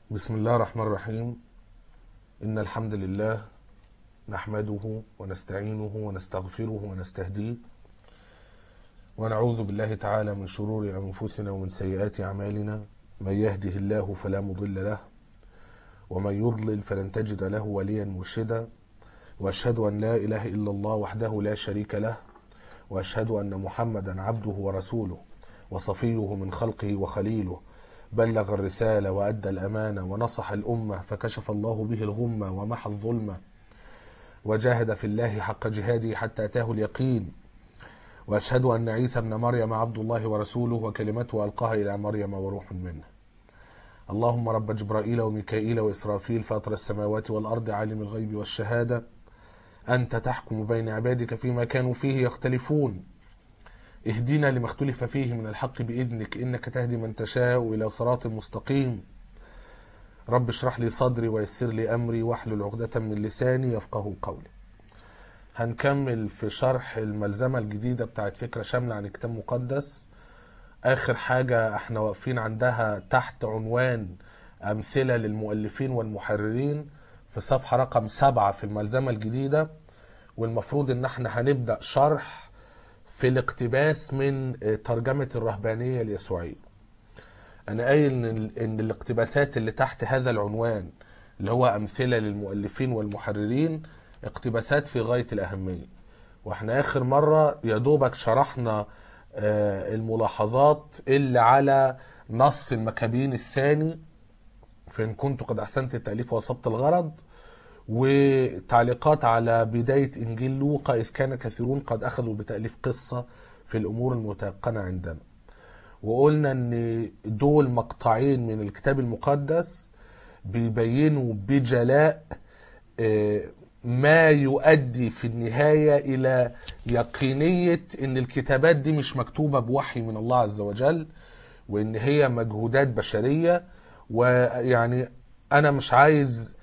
بسم الله الرحمن الرحيم إن الحمد لله نحمده ونستعينه ونستغفره ونستهديه ونعوذ بالله تعالى من شرور أنفسنا ومن سيئات أعمالنا من يهده الله فلا مضل له ومن يضلل فلن تجد له وليا مرشدا وأشهد أن لا إله إلا الله وحده لا شريك له وأشهد أن محمدا عبده ورسوله وصفيه من خلقه وخليله بلغ الرسالة وأدى الأمانة ونصح الأمة فكشف الله به الغمة ومحى الظلمة وجاهد في الله حق جهاده حتى أتاه اليقين وأشهد أن عيسى ابن مريم عبد الله ورسوله وكلمته ألقاها إلى مريم وروح منه اللهم رب جبرائيل وميكائيل وإسرافيل فاطر السماوات والأرض عالم الغيب والشهادة أنت تحكم بين عبادك فيما كانوا فيه يختلفون اهدنا لما اختلف فيه من الحق بإذنك إنك تهدي من تشاء إلى صراط مستقيم رب اشرح لي صدري ويسر لي أمري واحلل عقدة من لساني يفقه قولي هنكمل في شرح الملزمة الجديدة بتاعت فكرة شاملة عن كتاب مقدس آخر حاجة احنا واقفين عندها تحت عنوان أمثلة للمؤلفين والمحررين في صفحة رقم سبعة في الملزمة الجديدة والمفروض ان احنا هنبدأ شرح في الاقتباس من ترجمة الرهبانية اليسوعية أنا قايل إن, إن الاقتباسات اللي تحت هذا العنوان اللي هو أمثلة للمؤلفين والمحررين اقتباسات في غاية الأهمية واحنا آخر مرة يا دوبك شرحنا الملاحظات اللي على نص المكابين الثاني فإن كنت قد أحسنت التأليف وأصبت الغرض وتعليقات على بداية إنجيل لوقا إذ كان كثيرون قد أخذوا بتأليف قصة في الأمور المتيقنة عندنا وقلنا أن دول مقطعين من الكتاب المقدس بيبينوا بجلاء ما يؤدي في النهاية إلى يقينية أن الكتابات دي مش مكتوبة بوحي من الله عز وجل وأن هي مجهودات بشرية ويعني أنا مش عايز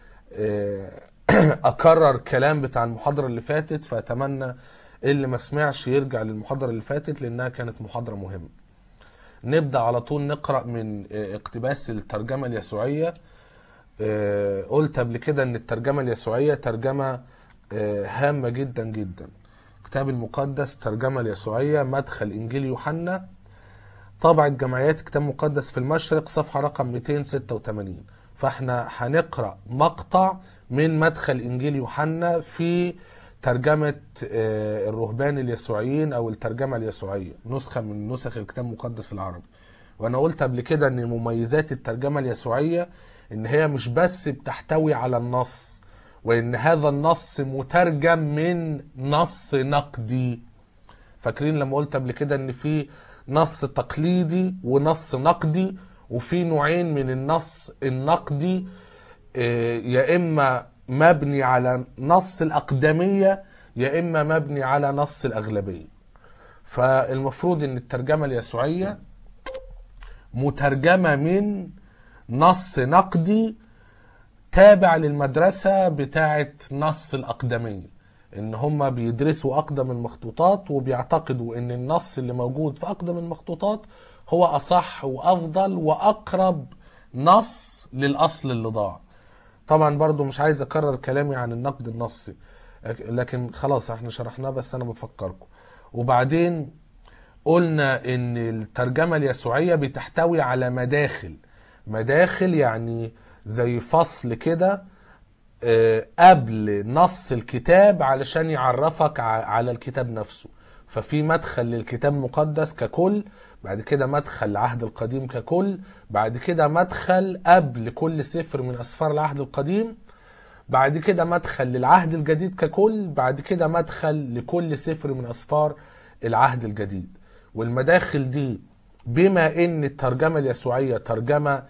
اكرر كلام بتاع المحاضره اللي فاتت فاتمنى اللي ما سمعش يرجع للمحاضره اللي فاتت لانها كانت محاضره مهمه نبدا على طول نقرا من اقتباس الترجمه اليسوعيه قلت قبل كده ان الترجمه اليسوعيه ترجمه هامه جدا جدا الكتاب المقدس ترجمه اليسوعيه مدخل انجيل يوحنا طبعة جمعيات كتاب مقدس في المشرق صفحه رقم 286 فاحنا هنقرا مقطع من مدخل انجيل يوحنا في ترجمه الرهبان اليسوعيين او الترجمه اليسوعيه نسخه من نسخ الكتاب المقدس العربي وانا قلت قبل كده ان مميزات الترجمه اليسوعيه ان هي مش بس بتحتوي على النص وان هذا النص مترجم من نص نقدي فاكرين لما قلت قبل كده ان في نص تقليدي ونص نقدي وفي نوعين من النص النقدي يا اما مبني على نص الاقدميه يا اما مبني على نص الاغلبيه فالمفروض ان الترجمه اليسوعيه مترجمه من نص نقدي تابع للمدرسه بتاعه نص الاقدميه ان هم بيدرسوا اقدم المخطوطات وبيعتقدوا ان النص اللي موجود في اقدم المخطوطات هو اصح وافضل واقرب نص للاصل اللي ضاع طبعا برضو مش عايز اكرر كلامي عن النقد النصي لكن خلاص احنا شرحناه بس انا بفكركم وبعدين قلنا ان الترجمه اليسوعيه بتحتوي على مداخل مداخل يعني زي فصل كده قبل نص الكتاب علشان يعرفك على الكتاب نفسه ففي مدخل للكتاب المقدس ككل بعد كده مدخل العهد القديم ككل بعد كده مدخل قبل كل سفر من اسفار العهد القديم بعد كده مدخل للعهد الجديد ككل بعد كده مدخل لكل سفر من اسفار العهد الجديد والمداخل دي بما ان الترجمه اليسوعيه ترجمه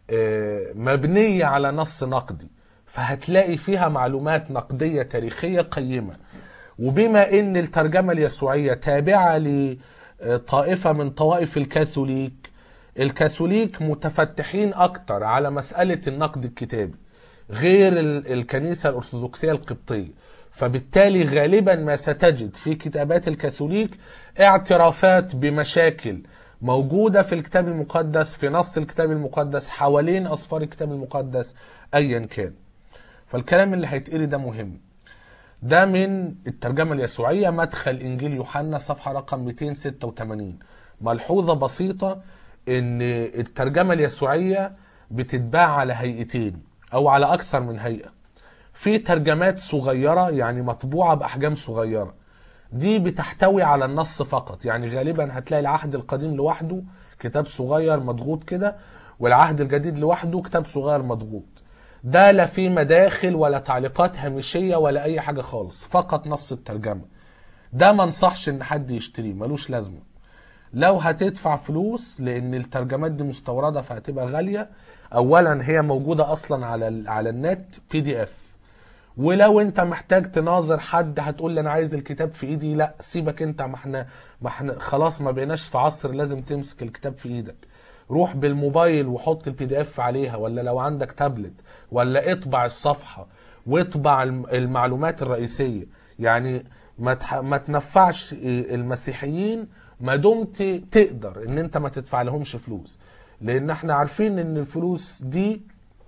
مبنيه على نص نقدي فهتلاقي فيها معلومات نقديه تاريخيه قيمه وبما ان الترجمه اليسوعيه تابعه لطائفه من طوائف الكاثوليك الكاثوليك متفتحين اكتر على مساله النقد الكتابي غير الكنيسه الارثوذكسيه القبطيه فبالتالي غالبا ما ستجد في كتابات الكاثوليك اعترافات بمشاكل موجودة في الكتاب المقدس في نص الكتاب المقدس حوالين أصفار الكتاب المقدس أيا كان فالكلام اللي هيتقري ده مهم ده من الترجمة اليسوعية مدخل إنجيل يوحنا صفحة رقم 286 ملحوظة بسيطة إن الترجمة اليسوعية بتتباع على هيئتين أو على أكثر من هيئة في ترجمات صغيرة يعني مطبوعة بأحجام صغيرة دي بتحتوي على النص فقط يعني غالبا هتلاقي العهد القديم لوحده كتاب صغير مضغوط كده والعهد الجديد لوحده كتاب صغير مضغوط ده لا فيه مداخل ولا تعليقات هامشية ولا أي حاجة خالص فقط نص الترجمة ده ما انصحش ان حد يشتريه ملوش لازمة لو هتدفع فلوس لان الترجمات دي مستوردة فهتبقى غالية اولا هي موجودة اصلا على ال- على النت بي دي اف ولو انت محتاج تناظر حد هتقول لي انا عايز الكتاب في ايدي لا سيبك انت ما احنا ما احنا خلاص ما بقيناش في عصر لازم تمسك الكتاب في ايدك روح بالموبايل وحط البي دي اف عليها ولا لو عندك تابلت ولا اطبع الصفحة واطبع الم- المعلومات الرئيسية يعني ما تح... ما تنفعش المسيحيين ما دمت تقدر ان انت ما تدفع لهمش فلوس لان احنا عارفين ان الفلوس دي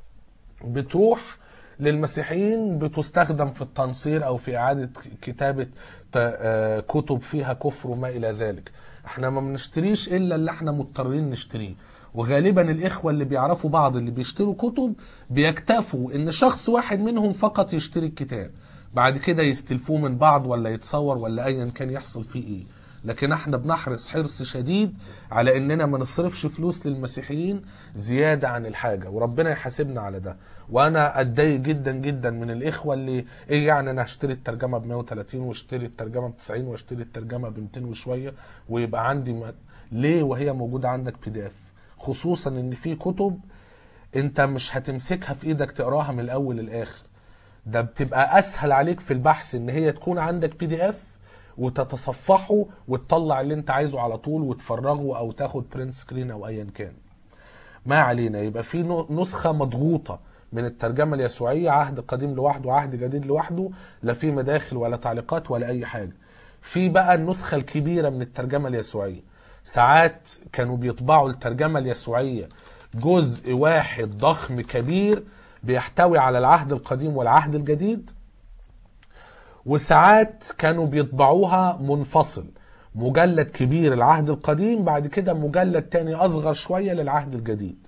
بتروح للمسيحيين بتستخدم في التنصير او في اعاده كتابه ت- آه، كتب فيها كفر وما الى ذلك احنا ما بنشتريش الا اللي احنا مضطرين نشتريه وغالبا الاخوه اللي بيعرفوا بعض اللي بيشتروا كتب بيكتفوا ان شخص واحد منهم فقط يشتري الكتاب بعد كده يستلفوه من بعض ولا يتصور ولا ايا كان يحصل فيه ايه لكن احنا بنحرص حرص شديد على اننا ما نصرفش فلوس للمسيحيين زيادة عن الحاجة وربنا يحاسبنا على ده وانا اتضايق جدا جدا من الاخوة اللي ايه يعني انا هشتري الترجمة ب 130 واشتري الترجمة ب 90 واشتري الترجمة ب 200 وشوية ويبقى عندي م... ليه وهي موجودة عندك بي دي اف خصوصا ان في كتب انت مش هتمسكها في ايدك تقراها من الاول للاخر ده بتبقى اسهل عليك في البحث ان هي تكون عندك بي دي اف وتتصفحه وتطلع اللي انت عايزه على طول وتفرغه او تاخد برنت سكرين او ايا كان ما علينا يبقى في نو- نسخة مضغوطة من الترجمة اليسوعية عهد قديم لوحده وعهد جديد لوحده لا في مداخل ولا تعليقات ولا أي حاجة في بقى النسخة الكبيرة من الترجمة اليسوعية ساعات كانوا بيطبعوا الترجمة اليسوعية جزء واحد ضخم كبير بيحتوي على العهد القديم والعهد الجديد وساعات كانوا بيطبعوها منفصل مجلد كبير العهد القديم بعد كده مجلد تاني اصغر شوية للعهد الجديد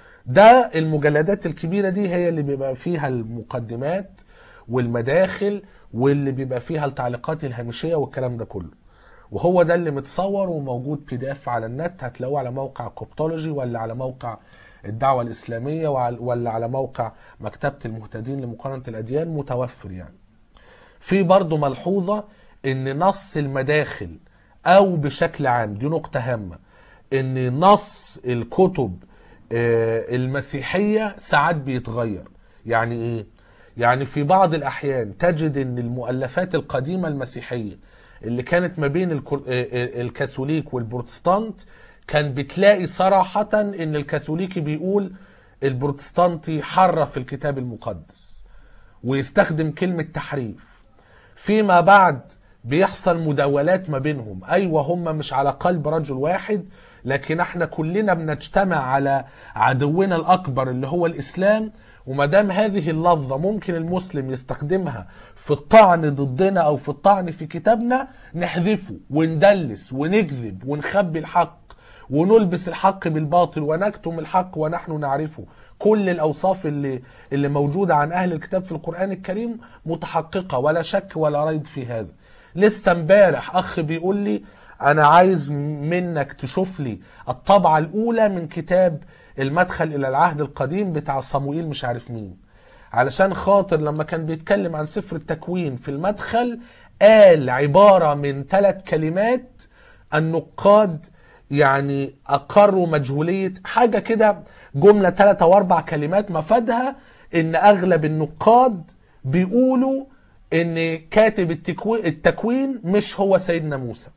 ده المجلدات الكبيرة دي هي اللي بيبقى فيها المقدمات والمداخل واللي بيبقى فيها التعليقات الهامشية والكلام ده كله وهو ده اللي متصور وموجود بي دي اف على النت هتلاقوه على موقع كوبتولوجي ولا على موقع الدعوة الإسلامية وعلى- ولا على موقع مكتبة المهتدين لمقارنة الأديان متوفر يعني في برضه ملحوظة ان نص المداخل او بشكل عام دي نقطة هامة ان نص الكتب آه، المسيحية ساعات بيتغير يعني ايه يعني في بعض الاحيان تجد ان المؤلفات القديمة المسيحية اللي كانت ما بين الكل- آه، آه، الكاثوليك والبروتستانت كان بتلاقي صراحة ان الكاثوليكي بيقول البروتستانتي حرف الكتاب المقدس ويستخدم كلمة تحريف فيما بعد بيحصل مداولات ما بينهم ايوه هم مش على قلب رجل واحد لكن احنا كلنا بنجتمع على عدونا الاكبر اللي هو الاسلام وما دام هذه اللفظه ممكن المسلم يستخدمها في الطعن ضدنا او في الطعن في كتابنا نحذفه وندلس ونكذب ونخبي الحق ونلبس الحق بالباطل ونكتم الحق ونحن نعرفه كل الاوصاف اللي اللي موجوده عن اهل الكتاب في القران الكريم متحققه ولا شك ولا ريب في هذا لسه امبارح اخ بيقول لي انا عايز منك تشوف لي الطبعه الاولى من كتاب المدخل الى العهد القديم بتاع صموئيل مش عارف مين علشان خاطر لما كان بيتكلم عن سفر التكوين في المدخل قال عباره من ثلاث كلمات النقاد يعني اقروا مجهوليه حاجه كده جمله ثلاثة واربع كلمات مفادها ان اغلب النقاد بيقولوا ان كاتب التكوين, التكوين مش هو سيدنا موسى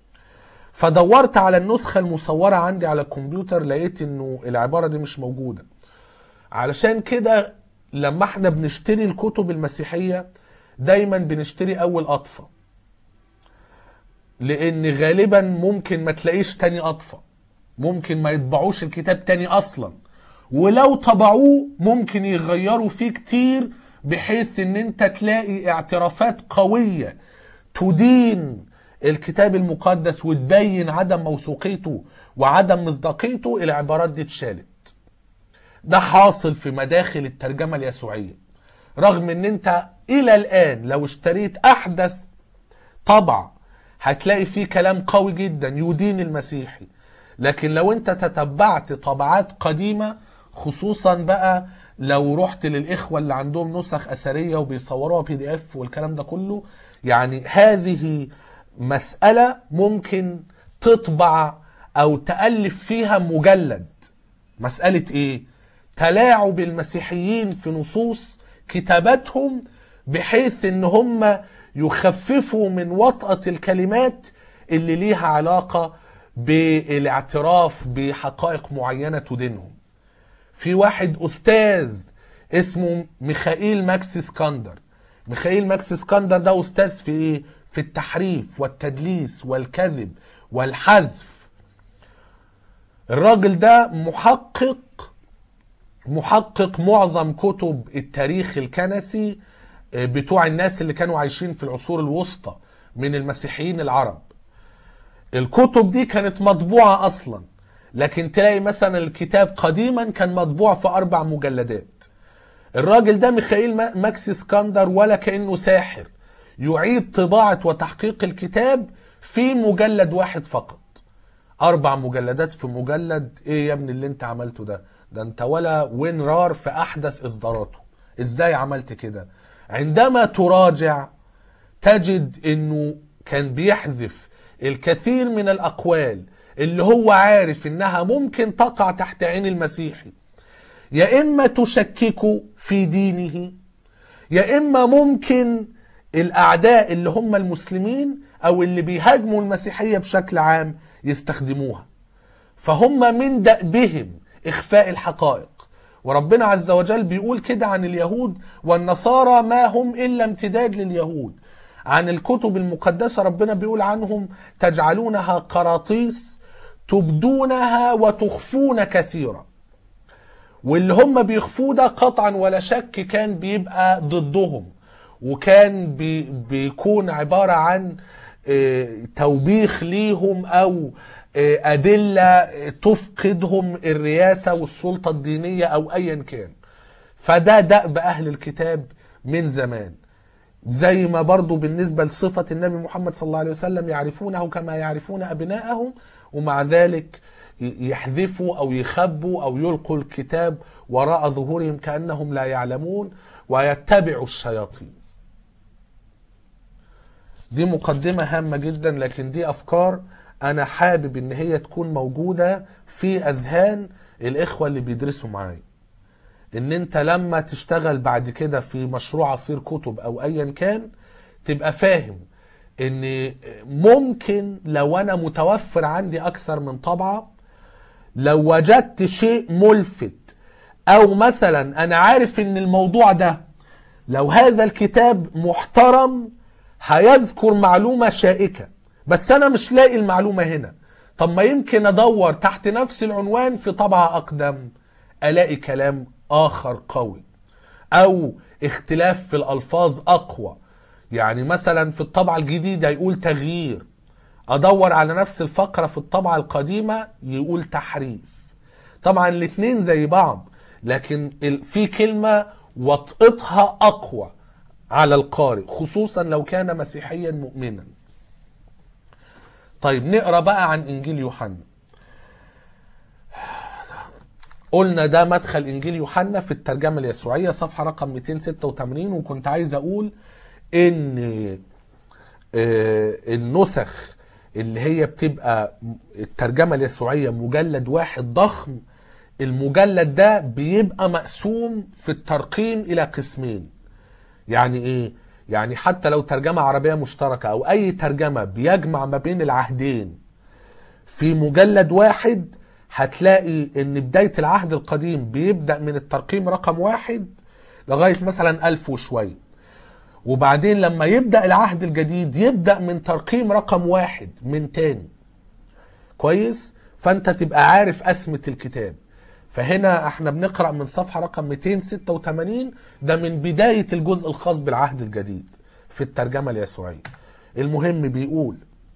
فدورت على النسخة المصورة عندي على الكمبيوتر لقيت انه العبارة دي مش موجودة علشان كده لما احنا بنشتري الكتب المسيحية دايما بنشتري اول قطفة لان غالبا ممكن ما تلاقيش تاني قطفة ممكن ما يطبعوش الكتاب تاني اصلا ولو طبعوه ممكن يغيروا فيه كتير بحيث ان انت تلاقي اعترافات قوية تدين الكتاب المقدس وتبين عدم موثوقيته وعدم مصداقيته العبارات دي اتشالت ده حاصل في مداخل الترجمة اليسوعية رغم ان انت الى الان لو اشتريت احدث طبع هتلاقي فيه كلام قوي جدا يدين المسيحي لكن لو انت تتبعت طبعات قديمة خصوصا بقى لو رحت للاخوة اللي عندهم نسخ اثرية وبيصوروها بي دي اف والكلام ده كله يعني هذه مسألة ممكن تطبع او تألف فيها مجلد مسألة ايه تلاعب المسيحيين في نصوص كتاباتهم بحيث ان هم يخففوا من وطأة الكلمات اللي ليها علاقة بالاعتراف بحقائق معينة تدينهم في واحد أستاذ اسمه ميخائيل ماكس اسكندر ميخائيل ماكس اسكندر ده أستاذ في إيه؟ في التحريف والتدليس والكذب والحذف الراجل ده محقق محقق معظم كتب التاريخ الكنسي بتوع الناس اللي كانوا عايشين في العصور الوسطى من المسيحيين العرب الكتب دي كانت مطبوعة أصلا لكن تلاقي مثلا الكتاب قديما كان مطبوع في أربع مجلدات الراجل ده ميخائيل ماكس اسكندر ولا كأنه ساحر يعيد طباعة وتحقيق الكتاب في مجلد واحد فقط أربع مجلدات في مجلد إيه يا ابني اللي أنت عملته ده ده أنت ولا وين رار في أحدث إصداراته إزاي عملت كده عندما تراجع تجد انه كان بيحذف الكثير من الاقوال اللي هو عارف انها ممكن تقع تحت عين المسيحي يا اما تشككه في دينه يا اما ممكن الاعداء اللي هم المسلمين او اللي بيهاجموا المسيحيه بشكل عام يستخدموها فهم من دأبهم اخفاء الحقائق وربنا عز وجل بيقول كده عن اليهود والنصارى ما هم إلا امتداد لليهود عن الكتب المقدسة ربنا بيقول عنهم تجعلونها قراطيس تبدونها وتخفون كثيرا واللي هم بيخفوه ده قطعا ولا شك كان بيبقى ضدهم وكان بي بيكون عبارة عن توبيخ ليهم أو أدلة تفقدهم الرياسة والسلطة الدينية أو أيا كان فده دأب أهل الكتاب من زمان زي ما برضو بالنسبة لصفة النبي محمد صلى الله عليه وسلم يعرفونه كما يعرفون أبناءهم ومع ذلك يحذفوا أو يخبوا أو يلقوا الكتاب وراء ظهورهم كأنهم لا يعلمون ويتبعوا الشياطين دي مقدمة هامة جدا لكن دي أفكار انا حابب ان هي تكون موجودة في اذهان الاخوة اللي بيدرسوا معايا ان انت لما تشتغل بعد كده في مشروع عصير كتب او ايا كان تبقى فاهم ان ممكن لو انا متوفر عندي اكثر من طبعة لو وجدت شيء ملفت او مثلا انا عارف ان الموضوع ده لو هذا الكتاب محترم هيذكر معلومة شائكة بس انا مش لاقي المعلومة هنا طب ما يمكن ادور تحت نفس العنوان في طبعة اقدم الاقي كلام اخر قوي او اختلاف في الالفاظ اقوى يعني مثلا في الطبعة الجديدة يقول تغيير ادور على نفس الفقرة في الطبعة القديمة يقول تحريف طبعا الاتنين زي بعض لكن في كلمة وطئتها اقوى على القارئ خصوصا لو كان مسيحيا مؤمنا طيب نقرا بقى عن انجيل يوحنا قلنا ده مدخل انجيل يوحنا في الترجمه اليسوعيه صفحه رقم 286 وكنت عايز اقول ان النسخ اللي هي بتبقى الترجمه اليسوعيه مجلد واحد ضخم المجلد ده بيبقى مقسوم في الترقيم الى قسمين يعني ايه يعني حتى لو ترجمة عربية مشتركة أو أي ترجمة بيجمع ما بين العهدين في مجلد واحد هتلاقي إن بداية العهد القديم بيبدأ من الترقيم رقم واحد لغاية مثلا ألف وشوية وبعدين لما يبدأ العهد الجديد يبدأ من ترقيم رقم واحد من تاني كويس فانت تبقى عارف اسمة الكتاب فهنا احنا بنقرأ من صفحة رقم 286 ده من بداية الجزء الخاص بالعهد الجديد في الترجمة اليسوعية المهم بيقول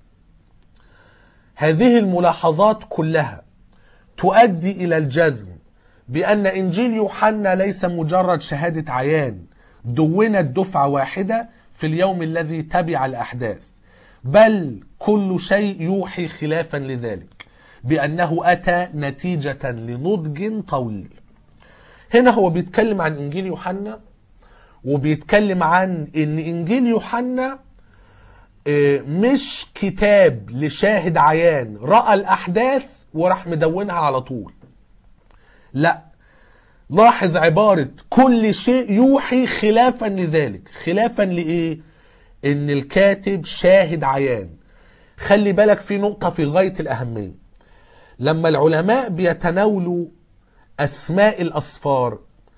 هذه الملاحظات كلها تؤدي إلى الجزم بأن إنجيل يوحنا ليس مجرد شهادة عيان دونت دفعة واحدة في اليوم الذي تبع الأحداث بل كل شيء يوحي خلافا لذلك بأنه أتى نتيجة لنضج طويل هنا هو بيتكلم عن إنجيل يوحنا وبيتكلم عن إن إنجيل يوحنا آه، مش كتاب لشاهد عيان رأى الأحداث وراح مدونها على طول لا لاحظ عبارة كل شيء يوحي خلافا لذلك خلافا لإيه إن الكاتب شاهد عيان خلي بالك في نقطة في غاية الأهمية لما العلماء بيتناولوا أسماء الأصفار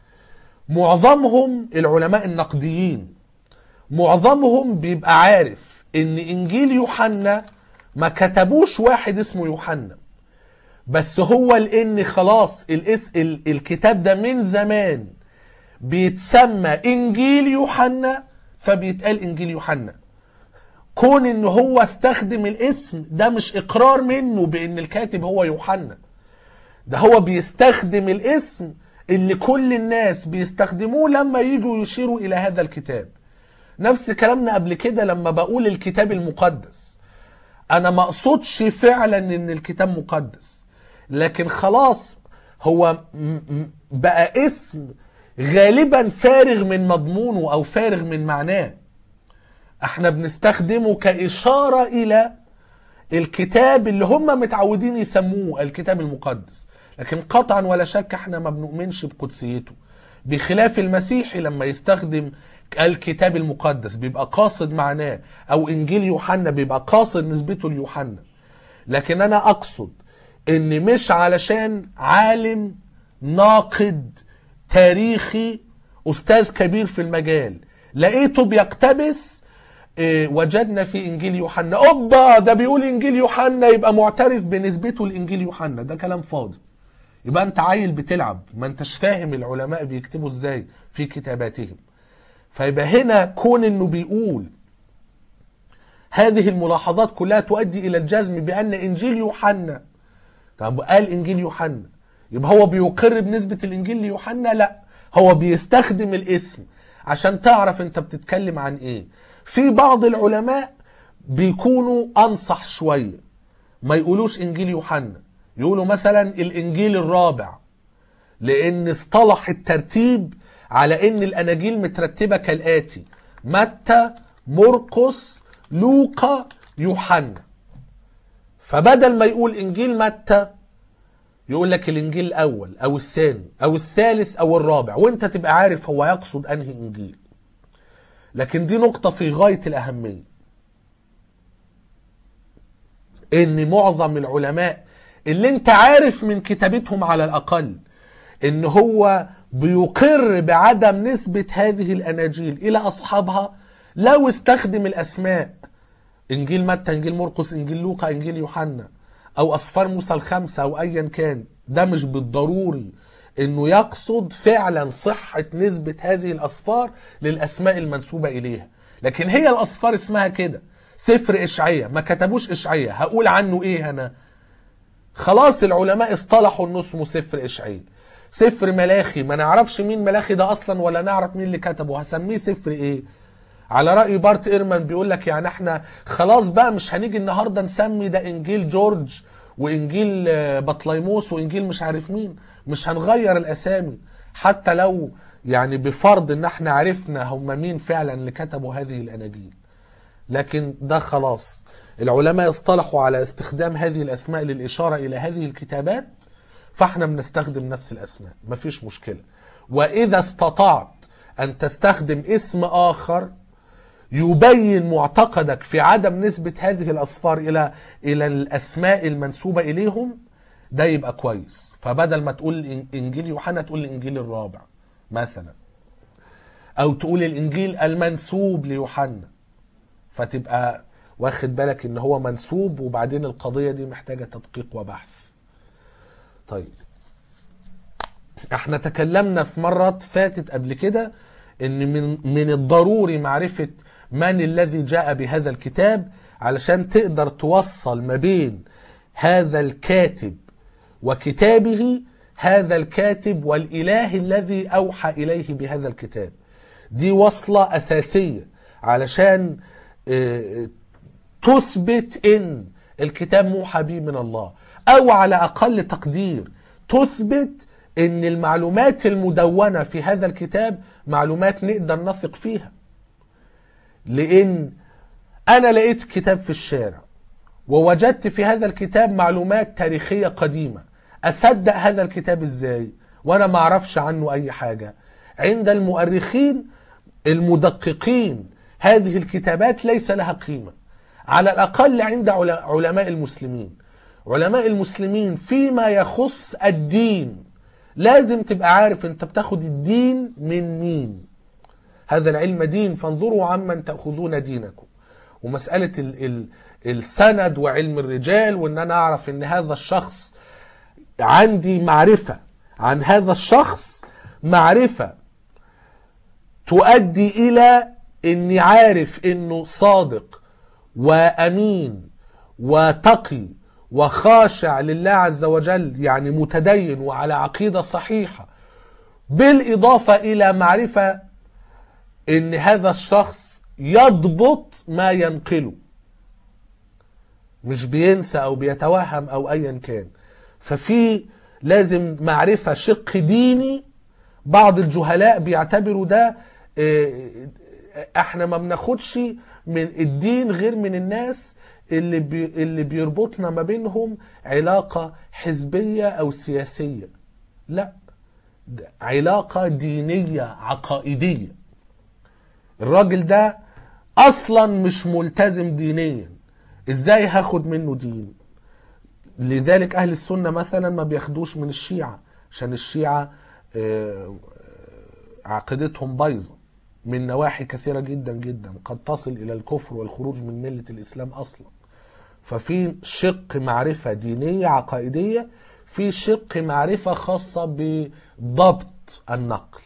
معظمهم العلماء النقديين معظمهم بيبقى عارف ان انجيل يوحنا ما كتبوش واحد اسمه يوحنا بس هو لان خلاص الاس ال الكتاب ده من زمان بيتسمى انجيل يوحنا فبيتقال انجيل يوحنا كون ان هو استخدم الاسم ده مش اقرار منه بان الكاتب هو يوحنا ده هو بيستخدم الاسم اللي كل الناس بيستخدموه لما يجوا يشيروا الى هذا الكتاب نفس كلامنا قبل كده لما بقول الكتاب المقدس انا ما اقصدش فعلا ان الكتاب مقدس لكن خلاص هو م- م- بقى اسم غالبا فارغ من مضمونه او فارغ من معناه احنا بنستخدمه كاشاره الى الكتاب اللي هم متعودين يسموه الكتاب المقدس لكن قطعا ولا شك احنا ما بنؤمنش بقدسيته بخلاف المسيحي لما يستخدم الكتاب المقدس بيبقى قاصد معناه او انجيل يوحنا بيبقى قاصد نسبته ليوحنا لكن انا اقصد ان مش علشان عالم ناقد تاريخي استاذ كبير في المجال لقيته بيقتبس إيه، وجدنا في انجيل يوحنا اوبا ده بيقول انجيل يوحنا يبقى معترف بنسبته لانجيل يوحنا ده كلام فاضي يبقى انت عيل بتلعب ما انتش فاهم العلماء بيكتبوا ازاي في كتاباتهم فيبقى هنا كون انه بيقول هذه الملاحظات كلها تؤدي الى الجزم بان انجيل يوحنا طب قال انجيل يوحنا يبقى هو بيقر بنسبة الانجيل ليوحنا لا هو بيستخدم الاسم عشان تعرف انت بتتكلم عن ايه في بعض العلماء بيكونوا انصح شوية ما يقولوش انجيل يوحنا يقولوا مثلا الانجيل الرابع لان اصطلح الترتيب على ان الاناجيل مترتبة كالاتي متى مرقس لوقا يوحنا فبدل ما يقول انجيل متى يقول لك الانجيل الاول او الثاني او الثالث او الرابع وانت تبقى عارف هو يقصد انهي انجيل لكن دي نقطة في غاية الأهمية إن معظم العلماء اللي أنت عارف من كتابتهم على الأقل إن هو بيقر بعدم نسبة هذه الأناجيل إلى أصحابها لو استخدم الأسماء إنجيل متى إنجيل مرقس إنجيل لوقا إنجيل يوحنا أو أصفار موسى الخمسة أو أيا كان ده مش بالضروري انه يقصد فعلا صحة نسبة هذه الاصفار للاسماء المنسوبة اليها لكن هي الاصفار اسمها كده سفر اشعية ما كتبوش اشعية هقول عنه ايه انا خلاص العلماء اصطلحوا انه اسمه سفر اشعية سفر ملاخي ما نعرفش مين ملاخي ده اصلا ولا نعرف مين اللي كتبه هسميه سفر ايه على رأي بارت ايرمان بيقول لك يعني احنا خلاص بقى مش هنيجي النهارده نسمي ده انجيل جورج وانجيل آه، بطليموس وانجيل مش عارف مين مش هنغير الاسامي حتى لو يعني بفرض ان احنا عرفنا هم مين فعلا اللي كتبوا هذه الاناجيل لكن ده خلاص العلماء اصطلحوا على استخدام هذه الاسماء للاشاره الى هذه الكتابات فاحنا بنستخدم نفس الاسماء مفيش مشكله واذا استطعت ان تستخدم اسم اخر يبين معتقدك في عدم نسبة هذه الأصفار إلى إلى الأسماء المنسوبة إليهم ده يبقى كويس فبدل ما تقول إن- إنجيل يوحنا تقول الإنجيل الرابع مثلا أو تقول الإنجيل المنسوب ليوحنا فتبقى واخد بالك إن هو منسوب وبعدين القضية دي محتاجة تدقيق وبحث طيب احنا تكلمنا في مرات فاتت قبل كده ان من من الضروري معرفة من الذي جاء بهذا الكتاب علشان تقدر توصل ما بين هذا الكاتب وكتابه هذا الكاتب والإله الذي أوحى إليه بهذا الكتاب دي وصلة أساسية علشان اه، تثبت ان الكتاب موحى به من الله او على اقل تقدير تثبت ان المعلومات المدونة في هذا الكتاب معلومات نقدر نثق فيها لان انا لقيت كتاب في الشارع ووجدت في هذا الكتاب معلومات تاريخية قديمة اصدق هذا الكتاب ازاي وانا ما اعرفش عنه اي حاجة عند المؤرخين المدققين هذه الكتابات ليس لها قيمة على الأقل عند عل- علماء المسلمين علماء المسلمين فيما يخص الدين لازم تبقى عارف انت بتاخد الدين من مين هذا العلم دين فانظروا عمن تأخذون دينكم ومسألة ال ال السند وعلم الرجال وان انا اعرف ان هذا الشخص عندي معرفة عن هذا الشخص معرفة تؤدي الى اني عارف انه صادق وامين وتقي وخاشع لله عز وجل يعني متدين وعلى عقيدة صحيحة بالاضافة الى معرفة ان هذا الشخص يضبط ما ينقله مش بينسى او بيتوهم او ايا كان ففي لازم معرفة شق ديني بعض الجهلاء بيعتبروا ده آه، احنا ما بناخدش من الدين غير من الناس اللي بي اللي بيربطنا ما بينهم علاقة حزبية او سياسية لا ده علاقة دينية عقائدية الراجل ده اصلا مش ملتزم دينيا ازاي هاخد منه دين لذلك اهل السنة مثلا ما بياخدوش من الشيعة عشان الشيعة آه، عقيدتهم بايظة من نواحي كثيرة جدا جدا قد تصل الى الكفر والخروج من ملة الاسلام اصلا ففي شق معرفة دينية عقائدية في شق معرفة خاصة بضبط النقل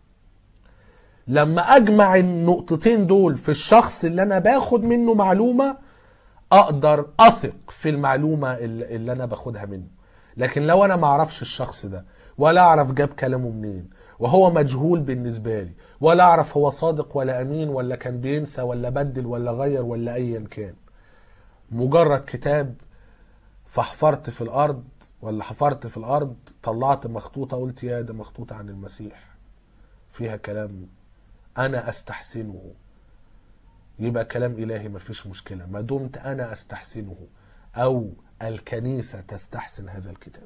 لما اجمع النقطتين دول في الشخص اللي انا باخد منه معلومة اقدر اثق في المعلومة اللي اللي انا باخدها منه لكن لو انا ما اعرفش الشخص ده ولا اعرف جاب كلامه منين وهو مجهول بالنسبة لي ولا اعرف هو صادق ولا امين ولا كان بينسى ولا بدل ولا غير ولا ايا كان مجرد كتاب فحفرت في الارض ولا حفرت في الارض طلعت مخطوطة قلت يا ده مخطوطة عن المسيح فيها كلام انا استحسنه يبقى كلام الهي مفيش مشكلة ما دمت انا استحسنه او الكنيسة تستحسن هذا الكتاب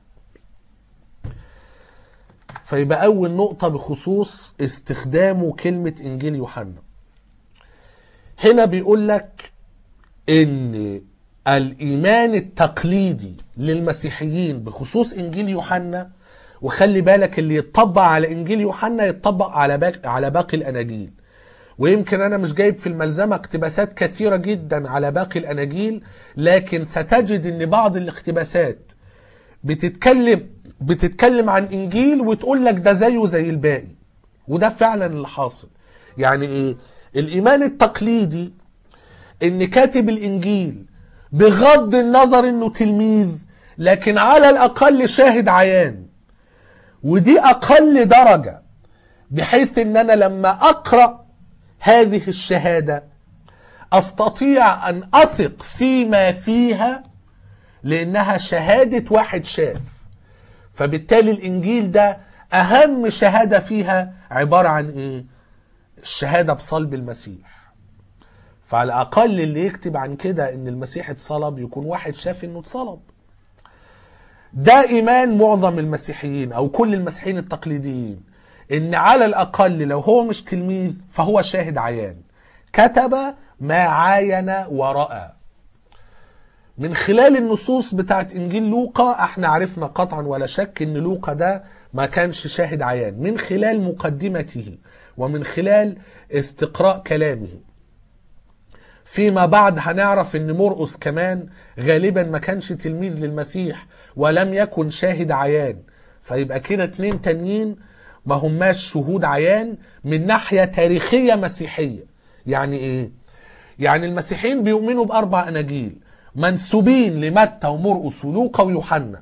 فيبقى اول نقطة بخصوص استخدامه كلمة انجيل يوحنا هنا بيقول لك ان الايمان التقليدي للمسيحيين بخصوص انجيل يوحنا وخلي بالك اللي يتطبق على انجيل يوحنا يتطبق على باقي على باقي الاناجيل ويمكن انا مش جايب في الملزمه اقتباسات كثيره جدا على باقي الاناجيل لكن ستجد ان بعض الاقتباسات بتتكلم بتتكلم عن انجيل وتقول لك ده زيه زي الباقي وده فعلا اللي حاصل يعني ايه الايمان التقليدي ان كاتب الانجيل بغض النظر انه تلميذ لكن على الاقل شاهد عيان ودي اقل درجة بحيث ان انا لما اقرأ هذه الشهادة استطيع ان اثق فيما فيها لانها شهادة واحد شاف فبالتالي الانجيل ده اهم شهادة فيها عبارة عن ايه الشهادة بصلب المسيح فعلى الاقل اللي يكتب عن كده ان المسيح اتصلب يكون واحد شاف انه اتصلب ده ايمان معظم المسيحيين او كل المسيحيين التقليديين ان على الاقل لو هو مش تلميذ فهو شاهد عيان كتب ما عاين ورأى من خلال النصوص بتاعت انجيل لوقا احنا عرفنا قطعا ولا شك ان لوقا ده ما كانش شاهد عيان من خلال مقدمته ومن خلال استقراء كلامه فيما بعد هنعرف ان مرقس كمان غالبا ما كانش تلميذ للمسيح ولم يكن شاهد عيان فيبقى كده اتنين تانيين ما هماش شهود عيان من ناحية تاريخية مسيحية يعني ايه يعني المسيحيين بيؤمنوا بأربع أناجيل منسوبين لمتى ومرقس ولوقا ويوحنا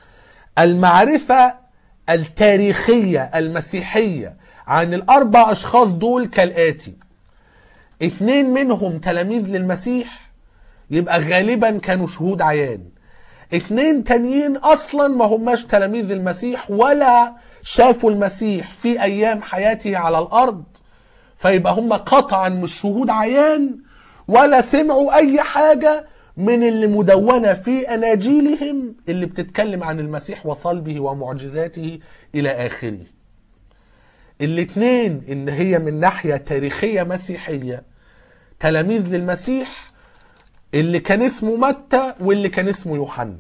المعرفة التاريخية المسيحية عن الأربع أشخاص دول كالآتي اتنين منهم تلاميذ للمسيح يبقى غالبا كانوا شهود عيان اتنين تانيين أصلا ما هماش تلاميذ المسيح ولا شافوا المسيح في أيام حياته على الأرض فيبقى هم قطعا مش شهود عيان ولا سمعوا أي حاجة من اللي مدونة في أناجيلهم اللي بتتكلم عن المسيح وصلبه ومعجزاته إلى آخره الاتنين ان هي من ناحية تاريخية مسيحية تلاميذ للمسيح اللي كان اسمه متى واللي كان اسمه يوحنا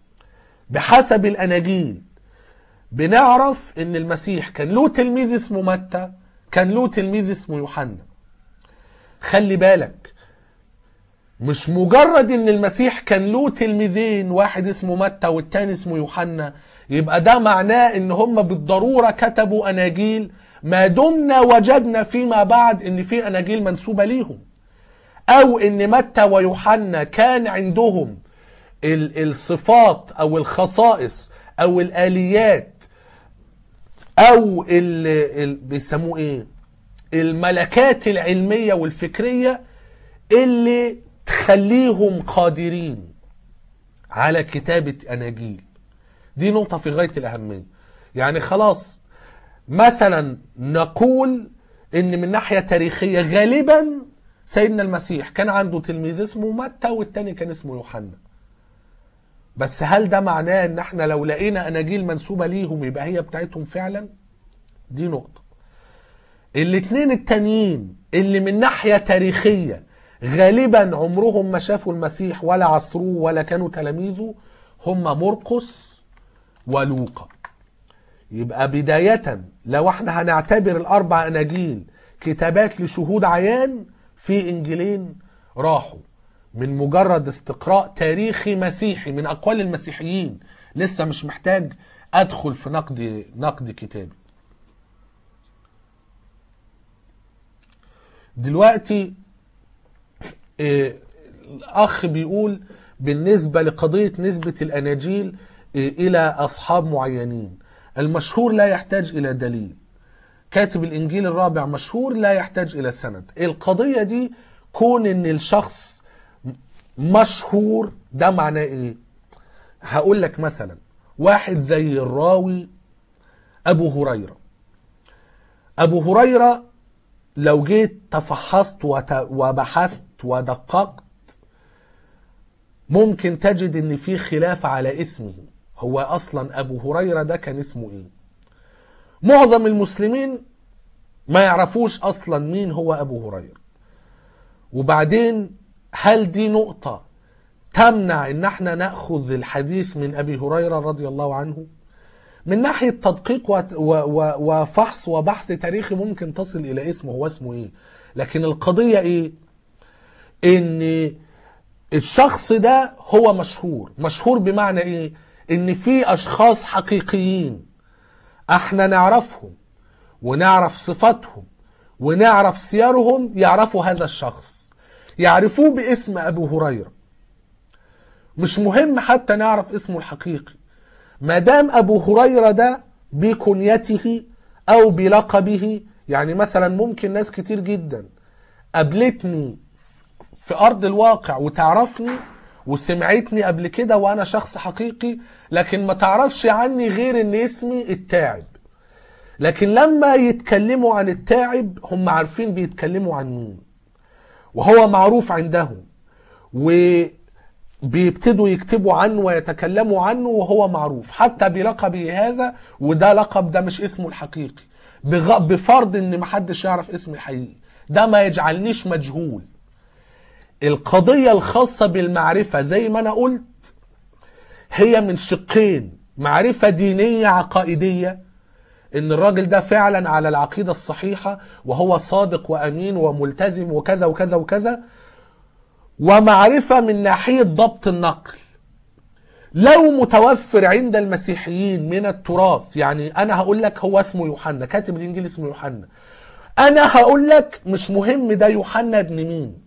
بحسب الاناجيل بنعرف ان المسيح كان له تلميذ اسمه متى كان له تلميذ اسمه يوحنا خلي بالك مش مجرد ان المسيح كان له تلميذين واحد اسمه متى والتاني اسمه يوحنا يبقى ده معناه ان هم بالضرورة كتبوا اناجيل ما دمنا وجدنا فيما بعد ان في اناجيل منسوبة ليهم او ان متى ويوحنا كان عندهم ال- الصفات او الخصائص او الاليات او ال ال بيسموه ايه الملكات العلمية والفكرية اللي تخليهم قادرين على كتابة اناجيل دي نقطة في غاية الأهمية يعني خلاص مثلا نقول ان من ناحية تاريخية غالبا سيدنا المسيح كان عنده تلميذ اسمه متى والتاني كان اسمه يوحنا بس هل ده معناه ان احنا لو لقينا اناجيل منسوبة ليهم يبقى هي بتاعتهم فعلا دي نقطة الاتنين التانيين اللي من ناحية تاريخية غالبا عمرهم ما شافوا المسيح ولا عصروه ولا كانوا تلاميذه هم مرقس ولوقا يبقى بداية لو احنا هنعتبر الأربع أناجيل كتابات لشهود عيان في إنجيلين راحوا من مجرد استقراء تاريخي مسيحي من أقوال المسيحيين لسه مش محتاج أدخل في نقد نقد كتابي دلوقتي آه، الأخ بيقول بالنسبة لقضية نسبة الأناجيل آه، إلى أصحاب معينين المشهور لا يحتاج إلى دليل كاتب الإنجيل الرابع مشهور لا يحتاج إلى سند القضية دي كون إن الشخص مشهور ده معناه إيه هقول لك مثلا واحد زي الراوي أبو هريرة أبو هريرة لو جيت تفحصت وت- وبحثت ودققت ممكن تجد ان في خلاف على اسمه هو اصلا ابو هريره ده كان اسمه ايه معظم المسلمين ما يعرفوش اصلا مين هو ابو هريره وبعدين هل دي نقطه تمنع ان احنا ناخذ الحديث من ابي هريره رضي الله عنه من ناحيه تدقيق وت- و- و- وفحص وبحث تاريخي ممكن تصل الى اسمه هو اسمه ايه لكن القضيه ايه ان الشخص ده هو مشهور مشهور بمعنى ايه ان في اشخاص حقيقيين احنا نعرفهم ونعرف صفاتهم ونعرف سيرهم يعرفوا هذا الشخص يعرفوه باسم ابو هريره مش مهم حتى نعرف اسمه الحقيقي ما دام ابو هريره ده بكنيته او بلقبه يعني مثلا ممكن ناس كتير جدا قابلتني في ارض الواقع وتعرفني وسمعتني قبل كده وانا شخص حقيقي لكن ما تعرفش عني غير ان اسمي التاعب لكن لما يتكلموا عن التاعب هم عارفين بيتكلموا عن مين وهو معروف عندهم وبيبتدوا يكتبوا عنه ويتكلموا عنه وهو معروف حتى بلقبه هذا وده لقب ده مش اسمه الحقيقي بغ- بفرض ان محدش يعرف اسمي الحقيقي ده ما يجعلنيش مجهول القضية الخاصة بالمعرفة زي ما أنا قلت هي من شقين معرفة دينية عقائدية إن الراجل ده فعلا على العقيدة الصحيحة وهو صادق وأمين وملتزم وكذا وكذا وكذا ومعرفة من ناحية ضبط النقل لو متوفر عند المسيحيين من التراث يعني انا هقول لك هو اسمه يوحنا كاتب الانجيل اسمه يوحنا انا هقول لك مش مهم ده يوحنا ابن مين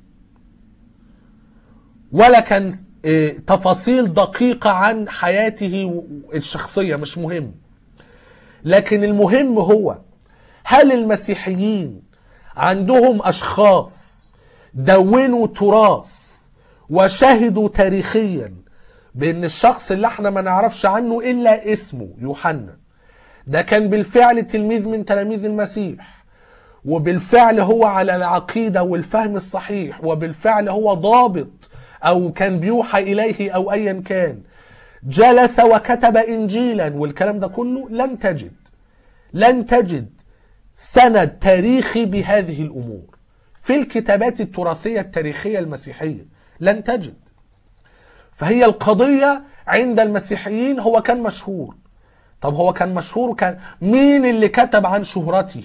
ولا كان آه، تفاصيل دقيقة عن حياته الشخصية مش مهم لكن المهم هو هل المسيحيين عندهم اشخاص دونوا تراث وشهدوا تاريخيا بان الشخص اللي احنا ما نعرفش عنه الا اسمه يوحنا ده كان بالفعل تلميذ من تلاميذ المسيح وبالفعل هو على العقيدة والفهم الصحيح وبالفعل هو ضابط أو كان بيوحى إليه أو أيا كان جلس وكتب إنجيلا والكلام ده كله لن تجد لن تجد سند تاريخي بهذه الأمور في الكتابات التراثية التاريخية المسيحية لن تجد فهي القضية عند المسيحيين هو كان مشهور طب هو كان مشهور وكان مين اللي كتب عن شهرته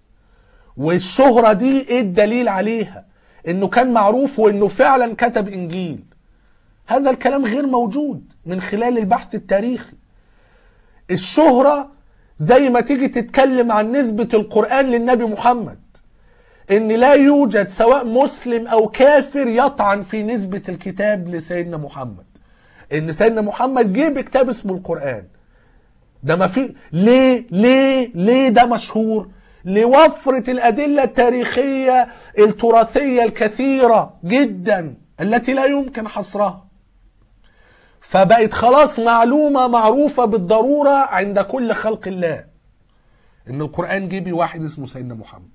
والشهرة دي ايه الدليل عليها انه كان معروف وانه فعلا كتب انجيل هذا الكلام غير موجود من خلال البحث التاريخي الشهرة زي ما تيجي تتكلم عن نسبة القرآن للنبي محمد ان لا يوجد سواء مسلم او كافر يطعن في نسبة الكتاب لسيدنا محمد ان سيدنا محمد جه بكتاب اسمه القرآن ده ما في ليه ليه ليه ده مشهور لوفرة الأدلة التاريخية التراثية الكثيرة جدا التي لا يمكن حصرها فبقت خلاص معلومة معروفة بالضرورة عند كل خلق الله ان القرآن جه بواحد اسمه سيدنا محمد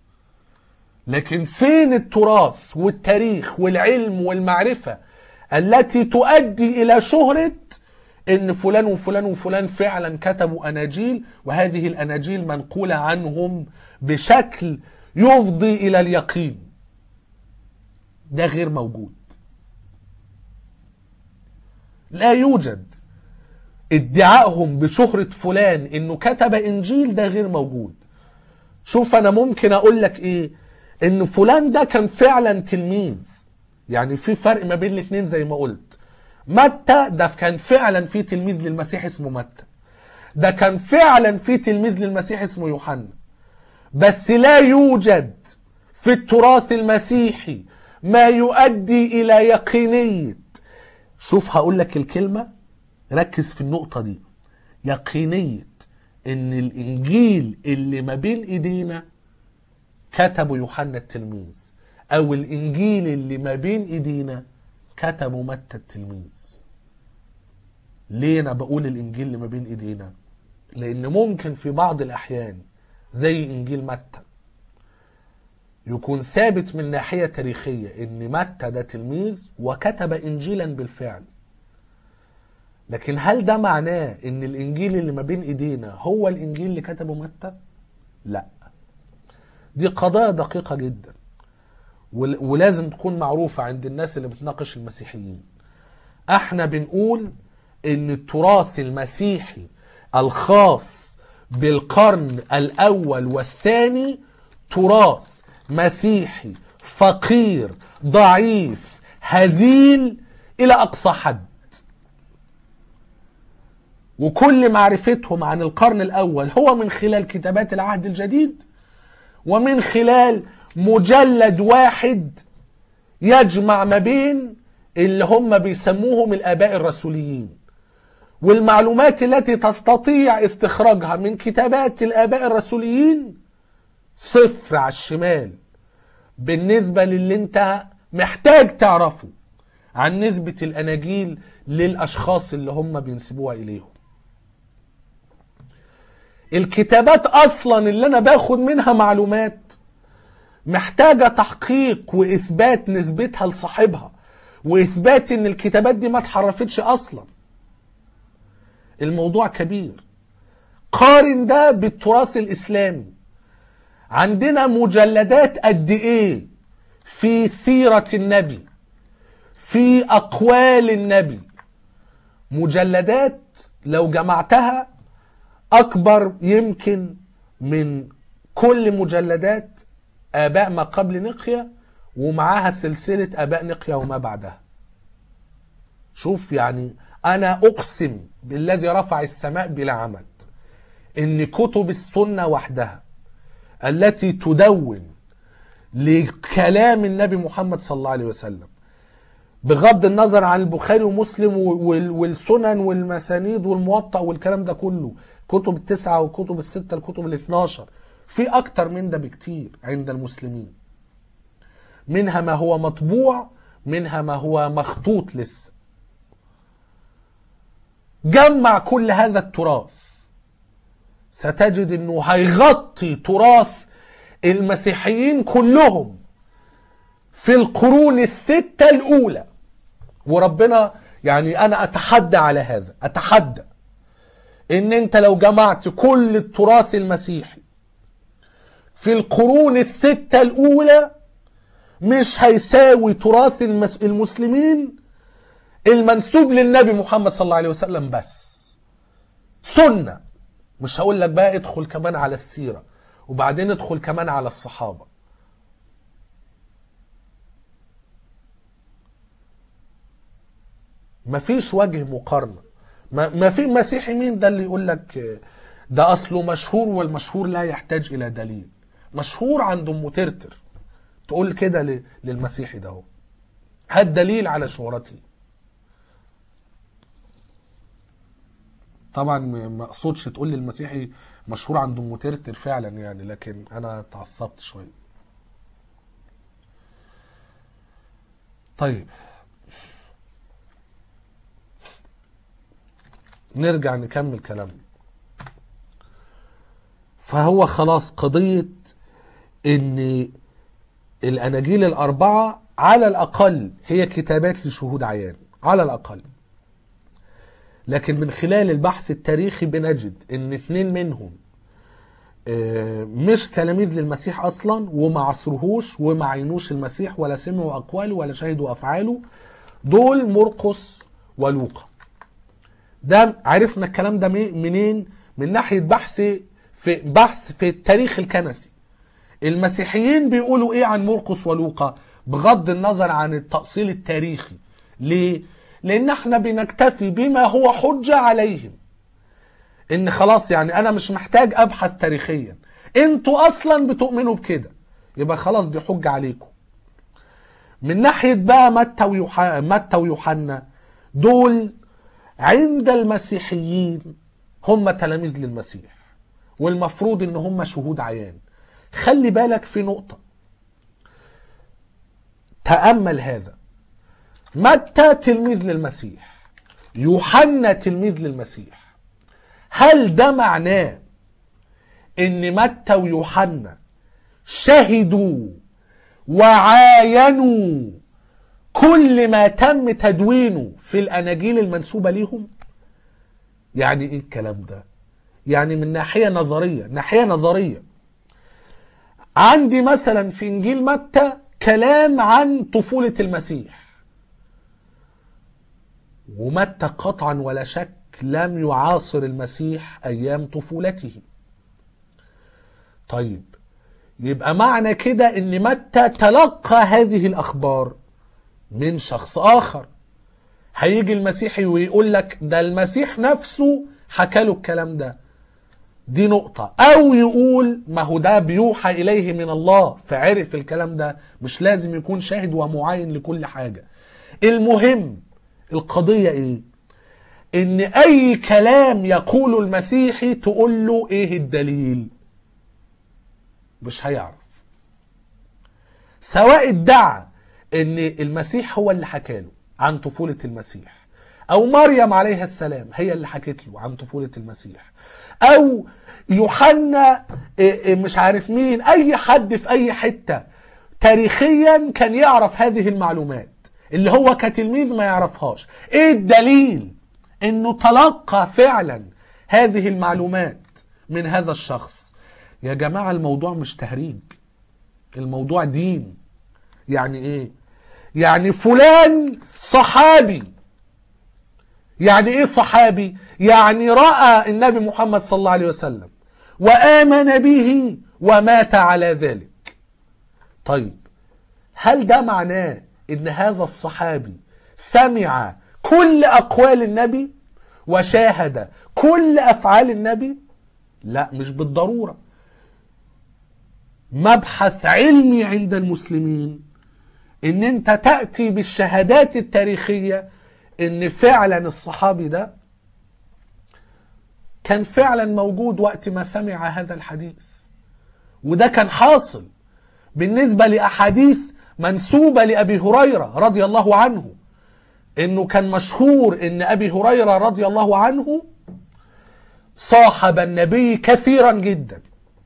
لكن فين التراث والتاريخ والعلم والمعرفة التي تؤدي إلى شهرة إن فلان وفلان وفلان فعلا كتبوا أناجيل وهذه الأناجيل منقولة عنهم بشكل يفضي إلى اليقين ده غير موجود لا يوجد ادعائهم بشهرة فلان انه كتب انجيل ده غير موجود شوف انا ممكن اقول لك ايه ان فلان ده كان فعلا تلميذ يعني في فرق ما بين الاثنين زي ما قلت متى ده كان فعلا في تلميذ للمسيح اسمه متى ده كان فعلا في تلميذ للمسيح اسمه يوحنا بس لا يوجد في التراث المسيحي ما يؤدي الى يقينيه شوف هقول لك الكلمه ركز في النقطه دي يقينيه ان الانجيل اللي ما بين ايدينا كتبه يوحنا التلميذ او الانجيل اللي ما بين ايدينا كتبه متى التلميذ ليه انا بقول الانجيل اللي ما بين ايدينا لان ممكن في بعض الاحيان زي انجيل متى يكون ثابت من ناحية تاريخية ان متى ده تلميذ وكتب انجيلا بالفعل لكن هل ده معناه ان الانجيل اللي ما بين ايدينا هو الانجيل اللي كتبه متى لا دي قضايا دقيقة جدا ول- ولازم تكون معروفة عند الناس اللي بتناقش المسيحيين احنا بنقول ان التراث المسيحي الخاص بالقرن الاول والثاني تراث مسيحي فقير ضعيف هزيل الى اقصى حد وكل معرفتهم عن القرن الاول هو من خلال كتابات العهد الجديد ومن خلال مجلد واحد يجمع ما بين اللي هم بيسموهم الاباء الرسوليين والمعلومات التي تستطيع استخراجها من كتابات الاباء الرسوليين صفر على الشمال بالنسبه للي انت محتاج تعرفه عن نسبه الاناجيل للاشخاص اللي هم بينسبوها اليهم الكتابات اصلا اللي انا باخد منها معلومات محتاجة تحقيق واثبات نسبتها لصاحبها واثبات ان الكتابات دي ما اتحرفتش اصلا الموضوع كبير قارن ده بالتراث الاسلامي عندنا مجلدات قد ايه في سيرة النبي في اقوال النبي مجلدات لو جمعتها اكبر يمكن من كل مجلدات اباء ما قبل نقيا ومعاها سلسلة آباء نقيا وما بعدها شوف يعني أنا أقسم بالذي رفع السماء بلا عمد إن كتب السنة وحدها التي تدون لكلام النبي محمد صلى الله عليه وسلم بغض النظر عن البخاري ومسلم وال- والسنن والمسانيد والموطأ والكلام ده كله كتب التسعة والكتب الستة الكتب الاثناشر في أكتر من ده بكتير عند المسلمين منها ما هو مطبوع منها ما هو مخطوط لسه جمع كل هذا التراث ستجد انه هيغطي تراث المسيحيين كلهم في القرون الستة الأولى وربنا يعني أنا أتحدى على هذا أتحدى إن أنت لو جمعت كل التراث المسيحي في القرون الستة الأولى مش هيساوي تراث المس- المسلمين المنسوب للنبي محمد صلى الله عليه وسلم بس سنة مش هقول لك بقى ادخل كمان على السيرة وبعدين ادخل كمان على الصحابة مفيش وجه مقارنة ما ما في مسيحي مين ده اللي يقول لك آه، ده اصله مشهور والمشهور لا يحتاج الى دليل مشهور عند ام ترتر تقول كده ل- للمسيحي ده هو هات دليل على شهرته طبعا م- ما اقصدش تقول للمسيحي مشهور عند ام ترتر فعلا يعني لكن انا اتعصبت شويه طيب نرجع نكمل كلامنا فهو خلاص قضية ان الاناجيل الاربعة على الاقل هي كتابات لشهود عيان على الاقل لكن من خلال البحث التاريخي بنجد ان اتنين منهم آه، مش تلاميذ للمسيح اصلا وما عصرهوش وما عينوش المسيح ولا سمعوا اقواله ولا شهدوا افعاله دول مرقس ولوقا ده عرفنا الكلام ده مي- منين من ناحيه بحث في بحث في التاريخ الكنسي المسيحيين بيقولوا ايه عن مرقس ولوقا بغض النظر عن التأصيل التاريخي ليه لان احنا بنكتفي بما هو حجة عليهم ان خلاص يعني انا مش محتاج ابحث تاريخيا انتوا اصلا بتؤمنوا بكده يبقى خلاص دي حجة عليكم من ناحية بقى متى ويوح... متى ويوحنا دول عند المسيحيين هم تلاميذ للمسيح والمفروض ان هم شهود عيان خلي بالك في نقطة تأمل هذا متى تلميذ للمسيح يوحنا تلميذ للمسيح هل ده معناه ان متى ويوحنا شهدوا وعاينوا كل ما تم تدوينه في الاناجيل المنسوبه ليهم يعني ايه الكلام ده يعني من ناحيه نظريه ناحيه نظريه عندي مثلا في انجيل متى كلام عن طفوله المسيح ومتى قطعا ولا شك لم يعاصر المسيح ايام طفولته طيب يبقى معنى كده ان متى تلقى هذه الاخبار من شخص اخر هيجي المسيحي ويقول لك ده المسيح نفسه حكى له الكلام ده دي نقطة أو يقول ما هو ده بيوحى إليه من الله فعرف الكلام ده مش لازم يكون شاهد ومعاين لكل حاجة المهم القضية إيه؟ إن أي كلام يقوله المسيحي تقول له إيه الدليل؟ مش هيعرف سواء ادعى ان المسيح هو اللي حكى له عن طفولة المسيح او مريم عليها السلام هي اللي حكت له عن طفولة المسيح او يوحنا إيه إيه مش عارف مين اي حد في اي حتة تاريخيا كان يعرف هذه المعلومات اللي هو كتلميذ ما يعرفهاش ايه الدليل انه تلقى فعلا هذه المعلومات من هذا الشخص يا جماعة الموضوع مش تهريج الموضوع دين يعني ايه يعني فلان صحابي يعني ايه صحابي يعني رأى النبي محمد صلى الله عليه وسلم وآمن به ومات على ذلك طيب هل ده معناه ان هذا الصحابي سمع كل اقوال النبي وشاهد كل افعال النبي لا مش بالضروره مبحث علمي عند المسلمين ان انت تاتي بالشهادات التاريخيه ان فعلا الصحابي ده كان فعلا موجود وقت ما سمع هذا الحديث وده كان حاصل بالنسبه لاحاديث منسوبه لابي هريره رضي الله عنه انه كان مشهور ان ابي هريره رضي الله عنه صاحب النبي كثيرا جدا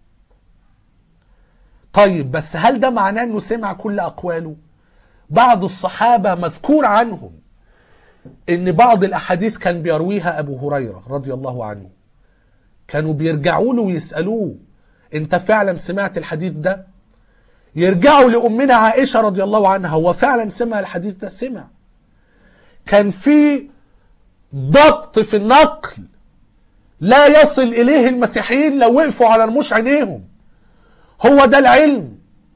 طيب بس هل ده معناه انه سمع كل اقواله بعض الصحابه مذكور عنهم ان بعض الاحاديث كان بيرويها ابو هريره رضي الله عنه كانوا بيرجعوا له ويسالوه انت فعلا سمعت الحديث ده يرجعوا لامنا عائشه رضي الله عنها هو فعلا سمع الحديث ده سمع كان في ضبط في النقل لا يصل اليه المسيحيين لو وقفوا على رموش عينيهم هو ده العلم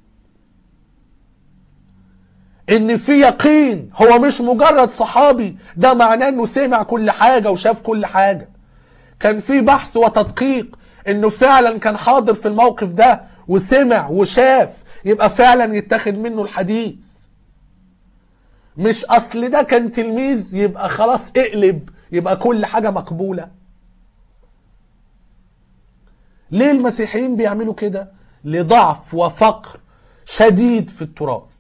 ان في يقين هو مش مجرد صحابي ده معناه انه سمع كل حاجه وشاف كل حاجه كان في بحث وتدقيق انه فعلا كان حاضر في الموقف ده وسمع وشاف يبقى فعلا يتاخد منه الحديث مش اصل ده كان تلميذ يبقى خلاص اقلب يبقى كل حاجه مقبوله ليه المسيحيين بيعملوا كده لضعف وفقر شديد في التراث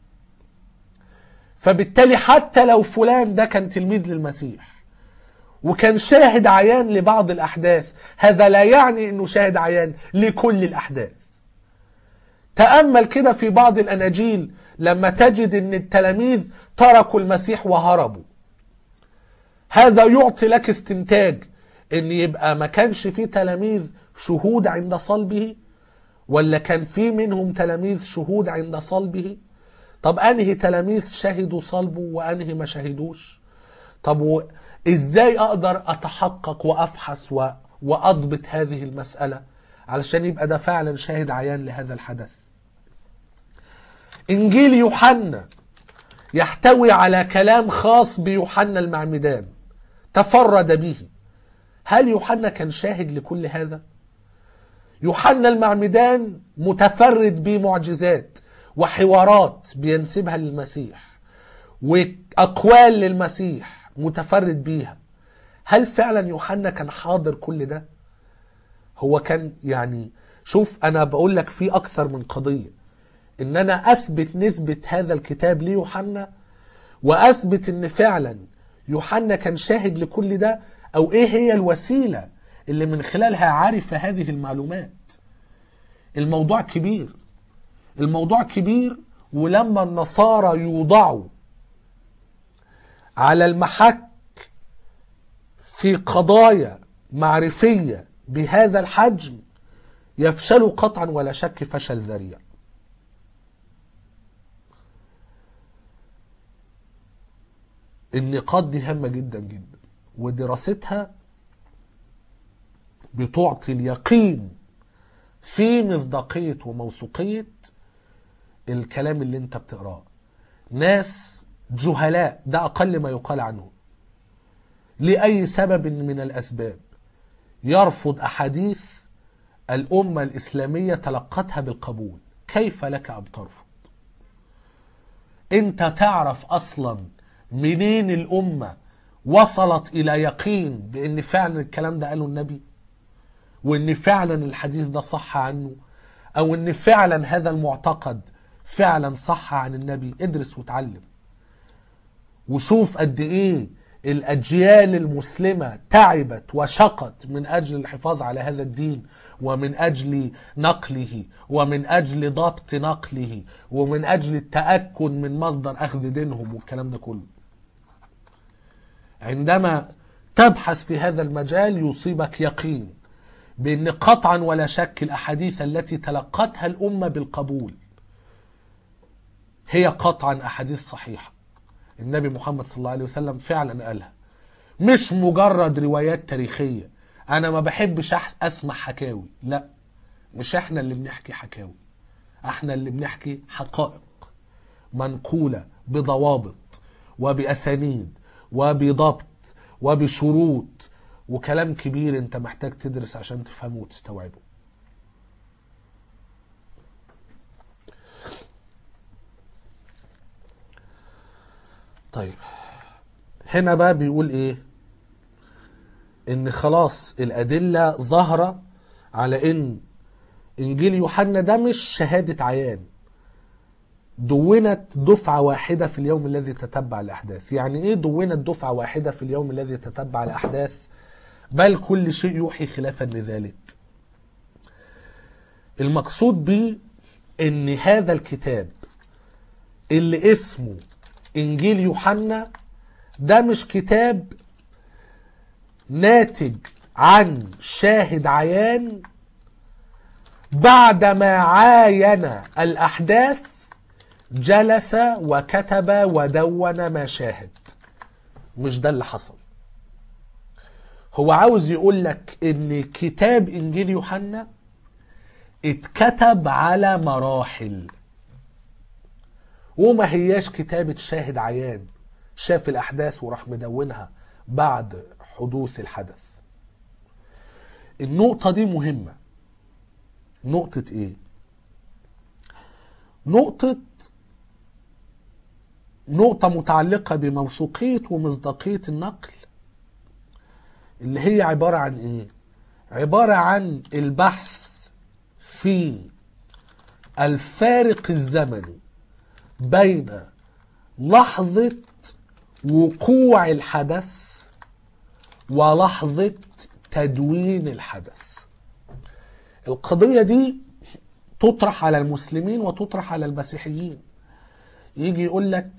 فبالتالي حتى لو فلان ده كان تلميذ للمسيح وكان شاهد عيان لبعض الأحداث هذا لا يعني أنه شاهد عيان لكل الأحداث تأمل كده في بعض الأناجيل لما تجد أن التلاميذ تركوا المسيح وهربوا هذا يعطي لك استنتاج أن يبقى ما كانش فيه تلاميذ شهود عند صلبه ولا كان في منهم تلاميذ شهود عند صلبه طب انهي تلاميذ شهدوا صلبه وانهي ما شهدوش طب و... ازاي اقدر اتحقق وافحص و... واضبط هذه المسألة علشان يبقى ده فعلا شاهد عيان لهذا الحدث انجيل يوحنا يحتوي على كلام خاص بيوحنا المعمدان تفرد به هل يوحنا كان شاهد لكل هذا يوحنا المعمدان متفرد بمعجزات وحوارات بينسبها للمسيح واقوال للمسيح متفرد بيها هل فعلا يوحنا كان حاضر كل ده هو كان يعني شوف انا بقول لك في اكثر من قضيه ان انا اثبت نسبه هذا الكتاب ليوحنا واثبت ان فعلا يوحنا كان شاهد لكل ده او ايه هي الوسيله اللي من خلالها عرف هذه المعلومات الموضوع كبير الموضوع كبير ولما النصارى يوضعوا على المحك في قضايا معرفية بهذا الحجم يفشلوا قطعا ولا شك فشل ذريع النقاط دي هامة جدا جدا ودراستها بتعطي اليقين في مصداقية وموثوقية الكلام اللي انت بتقراه ناس جهلاء ده أقل ما يقال عنه لأي سبب من الأسباب يرفض أحاديث الأمة الإسلامية تلقتها بالقبول كيف لك أن ترفض أنت تعرف أصلا منين الأمة وصلت إلى يقين بأن فعلا الكلام ده قاله النبي وأن فعلا الحديث ده صح عنه أو أن فعلا هذا المعتقد فعلا صح عن النبي ادرس وتعلم وشوف قد ايه الاجيال المسلمه تعبت وشقت من اجل الحفاظ على هذا الدين ومن اجل نقله ومن اجل ضبط نقله ومن اجل التاكد من مصدر اخذ دينهم والكلام ده كله عندما تبحث في هذا المجال يصيبك يقين بان قطعا ولا شك الاحاديث التي تلقتها الامه بالقبول هي قطعا احاديث صحيحه النبي محمد صلى الله عليه وسلم فعلا قالها مش مجرد روايات تاريخيه انا ما بحبش اسمع حكاوي لا مش احنا اللي بنحكي حكاوي احنا اللي بنحكي حقائق منقولة بضوابط وبأسانيد وبضبط وبشروط وكلام كبير انت محتاج تدرس عشان تفهمه وتستوعبه طيب هنا بقى بيقول ايه ان خلاص الادله ظاهره على ان انجيل يوحنا ده مش شهاده عيان دونت دفعه واحده في اليوم الذي تتبع الاحداث يعني ايه دونت دفعه واحده في اليوم الذي تتبع الاحداث بل كل شيء يوحي خلافا لذلك المقصود به ان هذا الكتاب اللي اسمه انجيل يوحنا ده مش كتاب ناتج عن شاهد عيان بعدما عاين الاحداث جلس وكتب ودون ما شاهد مش ده اللي حصل هو عاوز يقول لك ان كتاب انجيل يوحنا اتكتب على مراحل وما هياش كتابة شاهد عيان شاف الأحداث وراح مدونها بعد حدوث الحدث النقطة دي مهمة نقطة ايه نقطة نقطة متعلقة بموثوقية ومصداقية النقل اللي هي عبارة عن ايه عبارة عن البحث في الفارق الزمني بين لحظة وقوع الحدث ولحظة تدوين الحدث القضية دي تطرح على المسلمين وتطرح على المسيحيين يجي يقول لك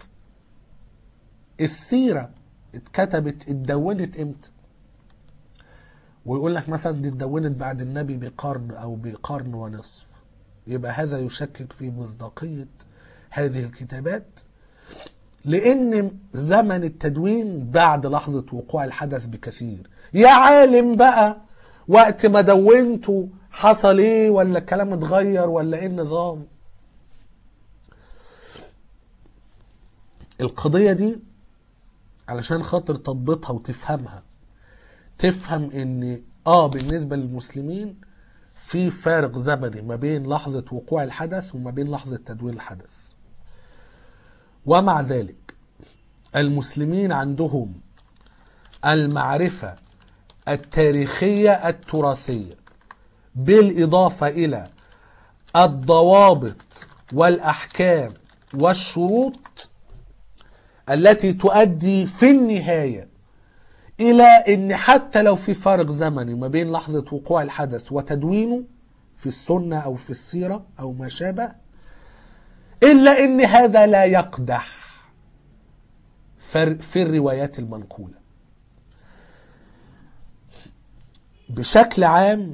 السيرة اتكتبت اتدونت امتى ويقول لك مثلا دي اتدونت بعد النبي بقرن او بقرن ونصف يبقى هذا يشكك في مصداقية هذه الكتابات لان زمن التدوين بعد لحظة وقوع الحدث بكثير يا عالم بقى وقت ما دونته حصل ايه ولا الكلام اتغير ولا ايه النظام القضية دي علشان خاطر تضبطها وتفهمها تفهم ان اه بالنسبة للمسلمين في فارق زمني ما بين لحظة وقوع الحدث وما بين لحظة تدوين الحدث ومع ذلك المسلمين عندهم المعرفة التاريخية التراثية بالإضافة إلى الضوابط والأحكام والشروط التي تؤدي في النهاية إلى أن حتى لو في فارق زمني ما بين لحظة وقوع الحدث وتدوينه في السنة أو في السيرة أو ما شابه إلا أن هذا لا يقدح في الروايات المنقولة بشكل عام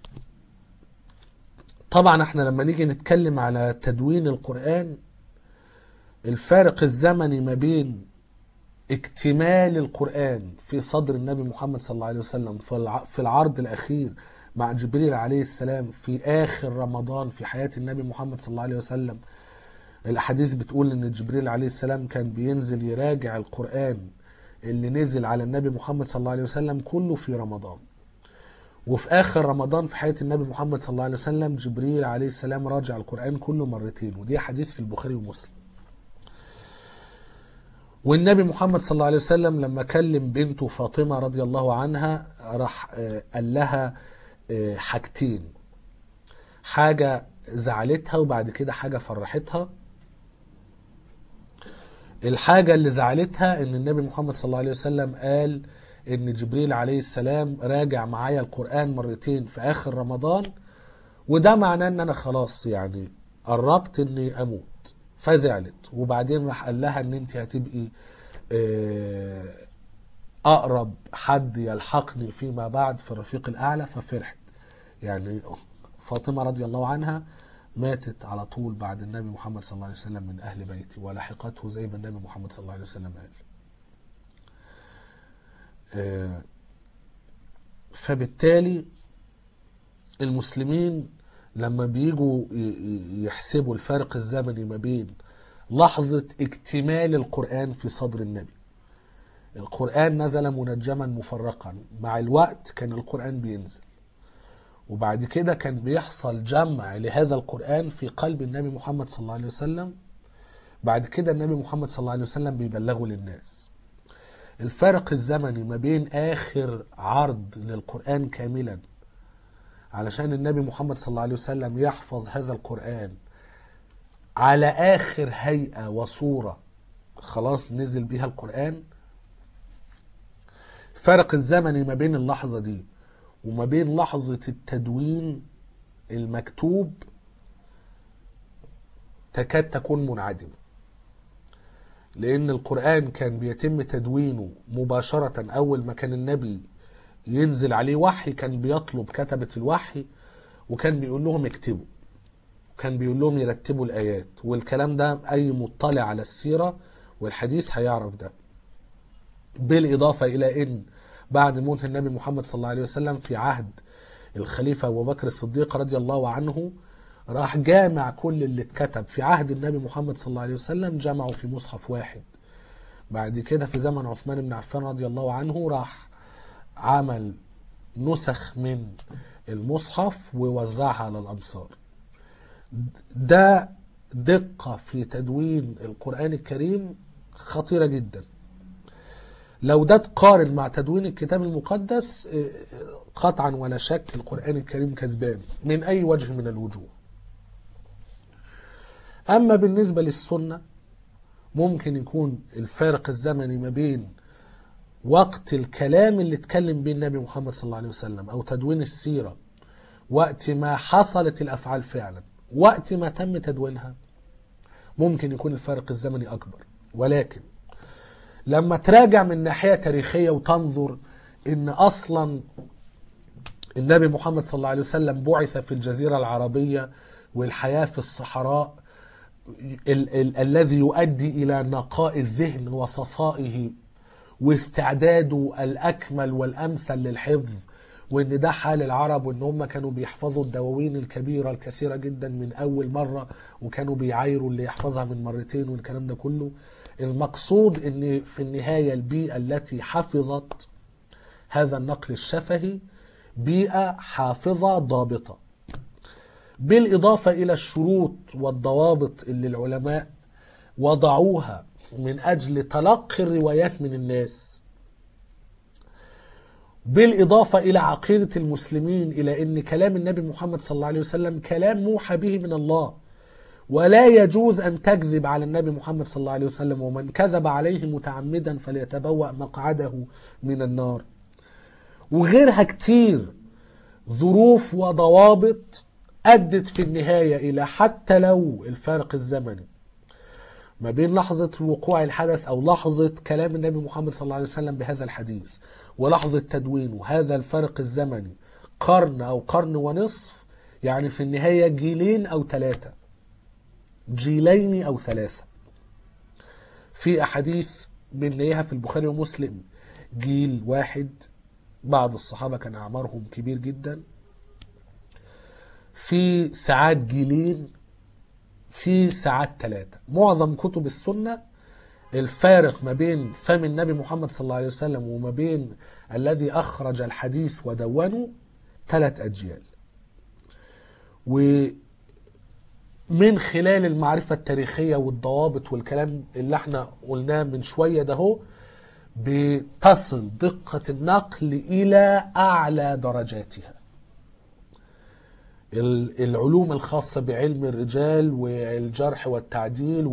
طبعا احنا لما نيجي نتكلم على تدوين القرآن الفارق الزمني ما بين اكتمال القرآن في صدر النبي محمد صلى الله عليه وسلم في العرض الأخير مع جبريل عليه السلام في آخر رمضان في حياة النبي محمد صلى الله عليه وسلم الأحاديث بتقول إن جبريل عليه السلام كان بينزل يراجع القرآن اللي نزل على النبي محمد صلى الله عليه وسلم كله في رمضان وفي آخر رمضان في حياة النبي محمد صلى الله عليه وسلم جبريل عليه السلام راجع القرآن كله مرتين ودي حديث في البخاري ومسلم والنبي محمد صلى الله عليه وسلم لما كلم بنته فاطمة رضي الله عنها راح قال لها حاجتين حاجة زعلتها وبعد كده حاجة فرحتها الحاجة اللي زعلتها ان النبي محمد صلى الله عليه وسلم قال ان جبريل عليه السلام راجع معايا القرآن مرتين في اخر رمضان وده معناه ان انا خلاص يعني قربت اني اموت فزعلت وبعدين راح قال لها ان انت هتبقي اقرب حد يلحقني فيما بعد في الرفيق الاعلى ففرحت يعني فاطمه رضي الله عنها ماتت على طول بعد النبي محمد صلى الله عليه وسلم من اهل بيتي ولحقته زي ما النبي محمد صلى الله عليه وسلم قال فبالتالي المسلمين لما بيجوا يحسبوا الفارق الزمني ما بين لحظة اكتمال القرآن في صدر النبي القرآن نزل منجما مفرقا مع الوقت كان القرآن بينزل وبعد كده كان بيحصل جمع لهذا القرآن في قلب النبي محمد صلى الله عليه وسلم بعد كده النبي محمد صلى الله عليه وسلم بيبلغه للناس الفارق الزمني ما بين آخر عرض للقرآن كاملا علشان النبي محمد صلى الله عليه وسلم يحفظ هذا القرآن على آخر هيئة وصورة خلاص نزل بيها القرآن الفرق الزمني ما بين اللحظة دي وما بين لحظة التدوين المكتوب تكاد تكون منعدمة لأن القرآن كان بيتم تدوينه مباشرة أول ما كان النبي ينزل عليه وحي كان بيطلب كتبة الوحي وكان بيقول لهم اكتبوا كان بيقول لهم يرتبوا الآيات والكلام ده أي مطلع على السيرة والحديث هيعرف ده بالإضافة إلى أن بعد موت النبي محمد صلى الله عليه وسلم في عهد الخليفة أبو بكر الصديق رضي الله عنه راح جامع كل اللي اتكتب في عهد النبي محمد صلى الله عليه وسلم جمعه في مصحف واحد بعد كده في زمن عثمان بن عفان رضي الله عنه راح عمل نسخ من المصحف ووزعها على الأمصار ده دقة في تدوين القرآن الكريم خطيرة جدا لو ده تقارن مع تدوين الكتاب المقدس قطعا ولا شك القرآن الكريم كسبان من أي وجه من الوجوه أما بالنسبة للسنة ممكن يكون الفارق الزمني ما بين وقت الكلام اللي اتكلم به النبي محمد صلى الله عليه وسلم أو تدوين السيرة وقت ما حصلت الأفعال فعلا وقت ما تم تدوينها ممكن يكون الفارق الزمني أكبر ولكن لما تراجع من ناحية تاريخية وتنظر إن أصلا النبي محمد صلى الله عليه وسلم بعث في الجزيرة العربية والحياة في الصحراء ال- ال- الذي يؤدي إلى نقاء الذهن وصفائه واستعداده الأكمل والأمثل للحفظ وإن ده حال العرب وإن هم كانوا بيحفظوا الدواوين الكبيرة الكثيرة جدا من أول مرة وكانوا بيعايروا اللي يحفظها من مرتين والكلام ده كله المقصود إن في النهاية البيئة التي حفظت هذا النقل الشفهي بيئة حافظة ضابطة بالإضافة إلى الشروط والضوابط اللي العلماء وضعوها من أجل تلقي الروايات من الناس بالإضافة إلى عقيدة المسلمين إلى أن كلام النبي محمد صلى الله عليه وسلم كلام موحى به من الله ولا يجوز أن تكذب على النبي محمد صلى الله عليه وسلم ومن كذب عليه متعمدا فليتبوأ مقعده من النار وغيرها كتير ظروف وضوابط أدت في النهاية إلى حتى لو الفارق الزمني ما بين لحظة وقوع الحدث أو لحظة كلام النبي محمد صلى الله عليه وسلم بهذا الحديث ولحظة تدوينه هذا الفرق الزمني قرن أو قرن ونصف يعني في النهاية جيلين أو ثلاثة جيلين أو ثلاثة في أحاديث بنلاقيها في البخاري ومسلم جيل واحد بعض الصحابة كان أعمارهم كبير جدا في ساعات جيلين في ساعات ثلاثة معظم كتب السنة الفارق ما بين فم النبي محمد صلى الله عليه وسلم وما بين الذي أخرج الحديث ودونه ثلاث أجيال ومن خلال المعرفة التاريخية والضوابط والكلام اللي احنا قلناه من شوية ده هو بتصل دقة النقل إلى أعلى درجاتها العلوم الخاصة بعلم الرجال والجرح والتعديل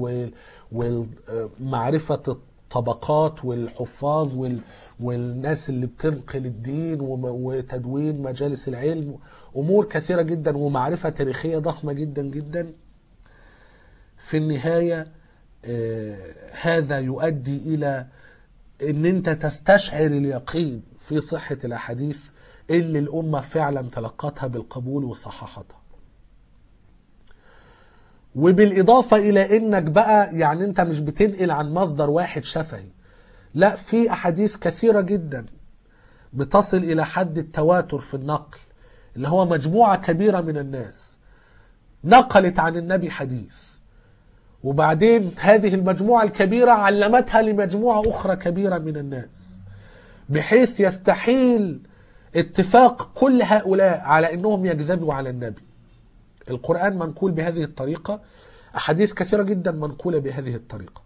ومعرفة الطبقات والحفاظ والناس اللي بتنقل الدين وتدوين مجالس العلم أمور كثيرة جدا ومعرفة تاريخية ضخمة جدا جدا في النهاية هذا يؤدي إلى أن أنت تستشعر اليقين في صحة الأحاديث اللي الأمة فعلا تلقتها بالقبول وصححتها وبالإضافة إلى إنك بقى يعني أنت مش بتنقل عن مصدر واحد شفهي لا في أحاديث كثيرة جدا بتصل إلى حد التواتر في النقل اللي هو مجموعة كبيرة من الناس نقلت عن النبي حديث وبعدين هذه المجموعة الكبيرة علمتها لمجموعة أخرى كبيرة من الناس بحيث يستحيل اتفاق كل هؤلاء على أنهم يكذبوا على النبي القرآن منقول بهذه الطريقة أحاديث كثيرة جدا منقولة بهذه الطريقة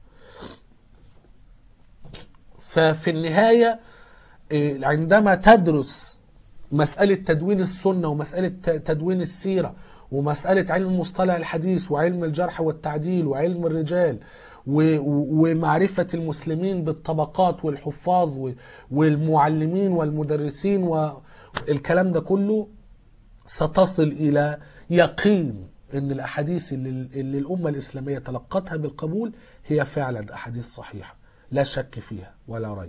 ففي النهاية إيه، عندما تدرس مسألة تدوين السنة ومسألة ت- تدوين السيرة ومسألة علم مصطلح الحديث وعلم الجرح والتعديل وعلم الرجال و- و- ومعرفة المسلمين بالطبقات والحفاظ و- والمعلمين والمدرسين والكلام ده كله ستصل إلى يقين أن الأحاديث اللي, اللي الأمة الإسلامية تلقتها بالقبول هي فعلا أحاديث صحيحة لا شك فيها ولا ريب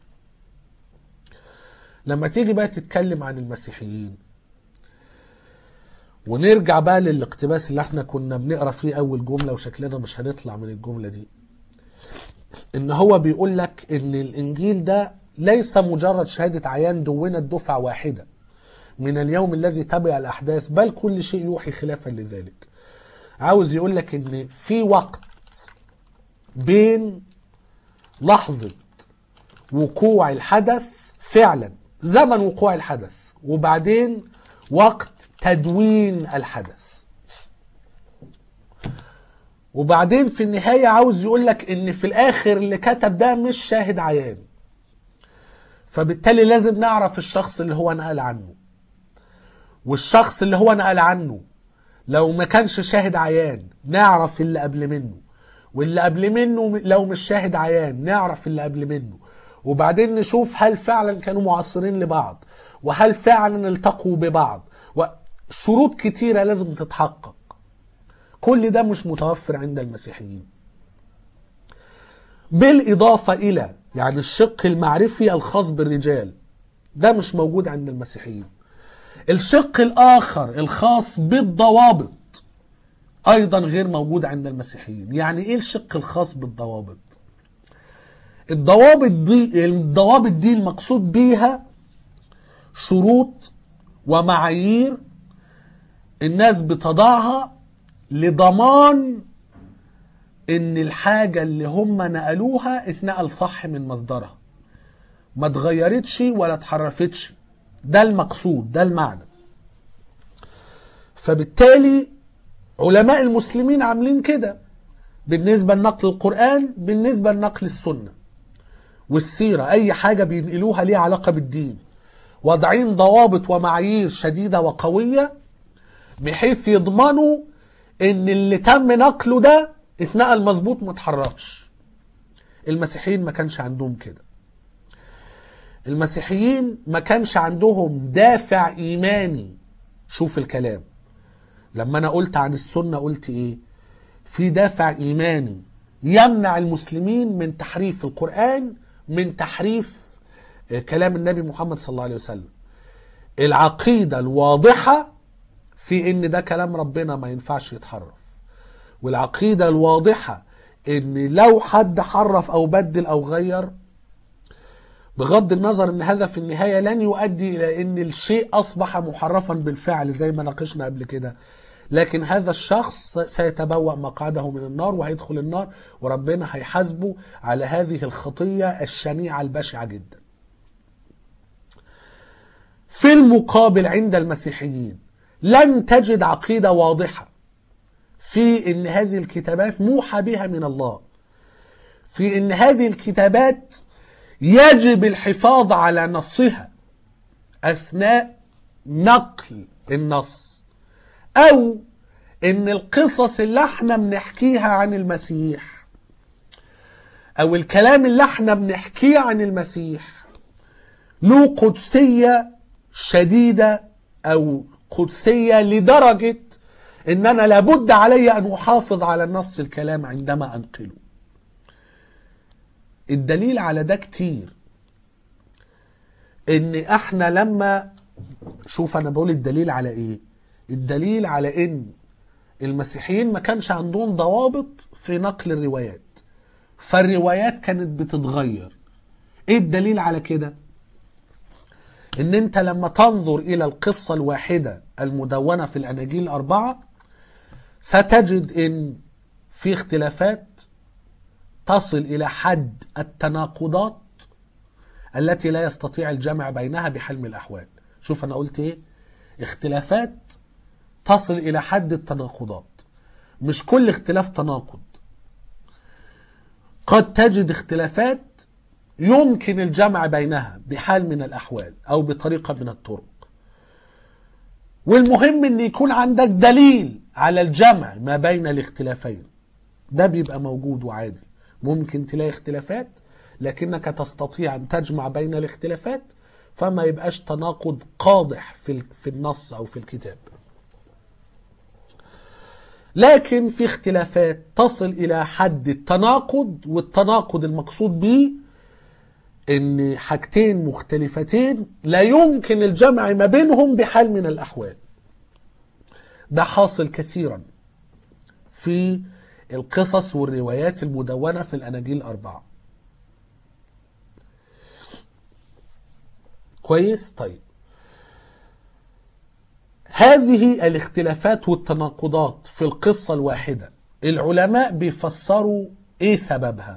لما تيجي بقى تتكلم عن المسيحيين ونرجع بقى للاقتباس اللي احنا كنا بنقرا فيه اول جمله وشكلنا مش هنطلع من الجمله دي ان هو بيقول لك ان الانجيل ده ليس مجرد شهاده عيان دونت دفعه واحده من اليوم الذي تبع الاحداث بل كل شيء يوحي خلافا لذلك عاوز يقول لك ان في وقت بين لحظه وقوع الحدث فعلا زمن وقوع الحدث وبعدين وقت تدوين الحدث وبعدين في النهاية عاوز يقول لك ان في الاخر اللي كتب ده مش شاهد عيان فبالتالي لازم نعرف الشخص اللي هو نقل عنه والشخص اللي هو نقل عنه لو ما كانش شاهد عيان نعرف اللي قبل منه واللي قبل منه لو مش شاهد عيان نعرف اللي قبل منه وبعدين نشوف هل فعلا كانوا معاصرين لبعض وهل فعلا التقوا ببعض وشروط كتيرة لازم تتحقق كل ده مش متوفر عند المسيحيين بالإضافة إلى يعني الشق المعرفي الخاص بالرجال ده مش موجود عند المسيحيين الشق الآخر الخاص بالضوابط أيضا غير موجود عند المسيحيين يعني إيه الشق الخاص بالضوابط الضوابط دي الضوابط دي المقصود بيها شروط ومعايير الناس بتضعها لضمان ان الحاجة اللي هم نقلوها اتنقل صح من مصدرها ما اتغيرتش ولا اتحرفتش ده المقصود ده المعنى فبالتالي علماء المسلمين عاملين كده بالنسبة لنقل القرآن بالنسبة لنقل السنة والسيرة أي حاجة بينقلوها ليها علاقة بالدين واضعين ضوابط ومعايير شديدة وقوية بحيث يضمنوا ان اللي تم نقله ده اتنقل مظبوط ما اتحرفش المسيحيين ما كانش عندهم كده المسيحيين ما كانش عندهم دافع ايماني شوف الكلام لما انا قلت عن السنه قلت ايه في دافع ايماني يمنع المسلمين من تحريف القران من تحريف كلام النبي محمد صلى الله عليه وسلم العقيده الواضحه في ان ده كلام ربنا ما ينفعش يتحرف والعقيده الواضحه ان لو حد حرف او بدل او غير بغض النظر ان هذا في النهايه لن يؤدي الى ان الشيء اصبح محرفا بالفعل زي ما ناقشنا قبل كده لكن هذا الشخص سيتبوأ مقعده من النار وهيدخل النار وربنا هيحاسبه على هذه الخطيه الشنيعه البشعه جدا. في المقابل عند المسيحيين لن تجد عقيده واضحه في ان هذه الكتابات موحى بها من الله. في ان هذه الكتابات يجب الحفاظ على نصها اثناء نقل النص او ان القصص اللي احنا بنحكيها عن المسيح او الكلام اللي احنا بنحكيه عن المسيح له قدسية شديدة او قدسية لدرجة ان انا لابد علي ان احافظ على نص الكلام عندما انقله الدليل على ده كتير ان احنا لما شوف انا بقول الدليل على ايه الدليل على ان المسيحيين ما كانش عندهم ضوابط في نقل الروايات فالروايات كانت بتتغير ايه الدليل على كده ان انت لما تنظر الى القصة الواحدة المدونة في الاناجيل الاربعة ستجد ان في اختلافات تصل إلى حد التناقضات التي لا يستطيع الجمع بينها بحال من الأحوال شوف أنا قلت إيه اختلافات تصل إلى حد التناقضات مش كل اختلاف تناقض قد تجد اختلافات يمكن الجمع بينها بحال من الأحوال أو بطريقة من الطرق والمهم ان يكون عندك دليل على الجمع ما بين الاختلافين ده بيبقى موجود وعادي ممكن تلاقي اختلافات لكنك تستطيع ان تجمع بين الاختلافات فما يبقاش تناقض قادح في في النص او في الكتاب لكن في اختلافات تصل الى حد التناقض والتناقض المقصود به ان حاجتين مختلفتين لا يمكن الجمع ما بينهم بحال من الاحوال ده حاصل كثيرا في القصص والروايات المدونة في الأناجيل الأربعة كويس طيب هذه الاختلافات والتناقضات في القصة الواحدة العلماء بيفسروا ايه سببها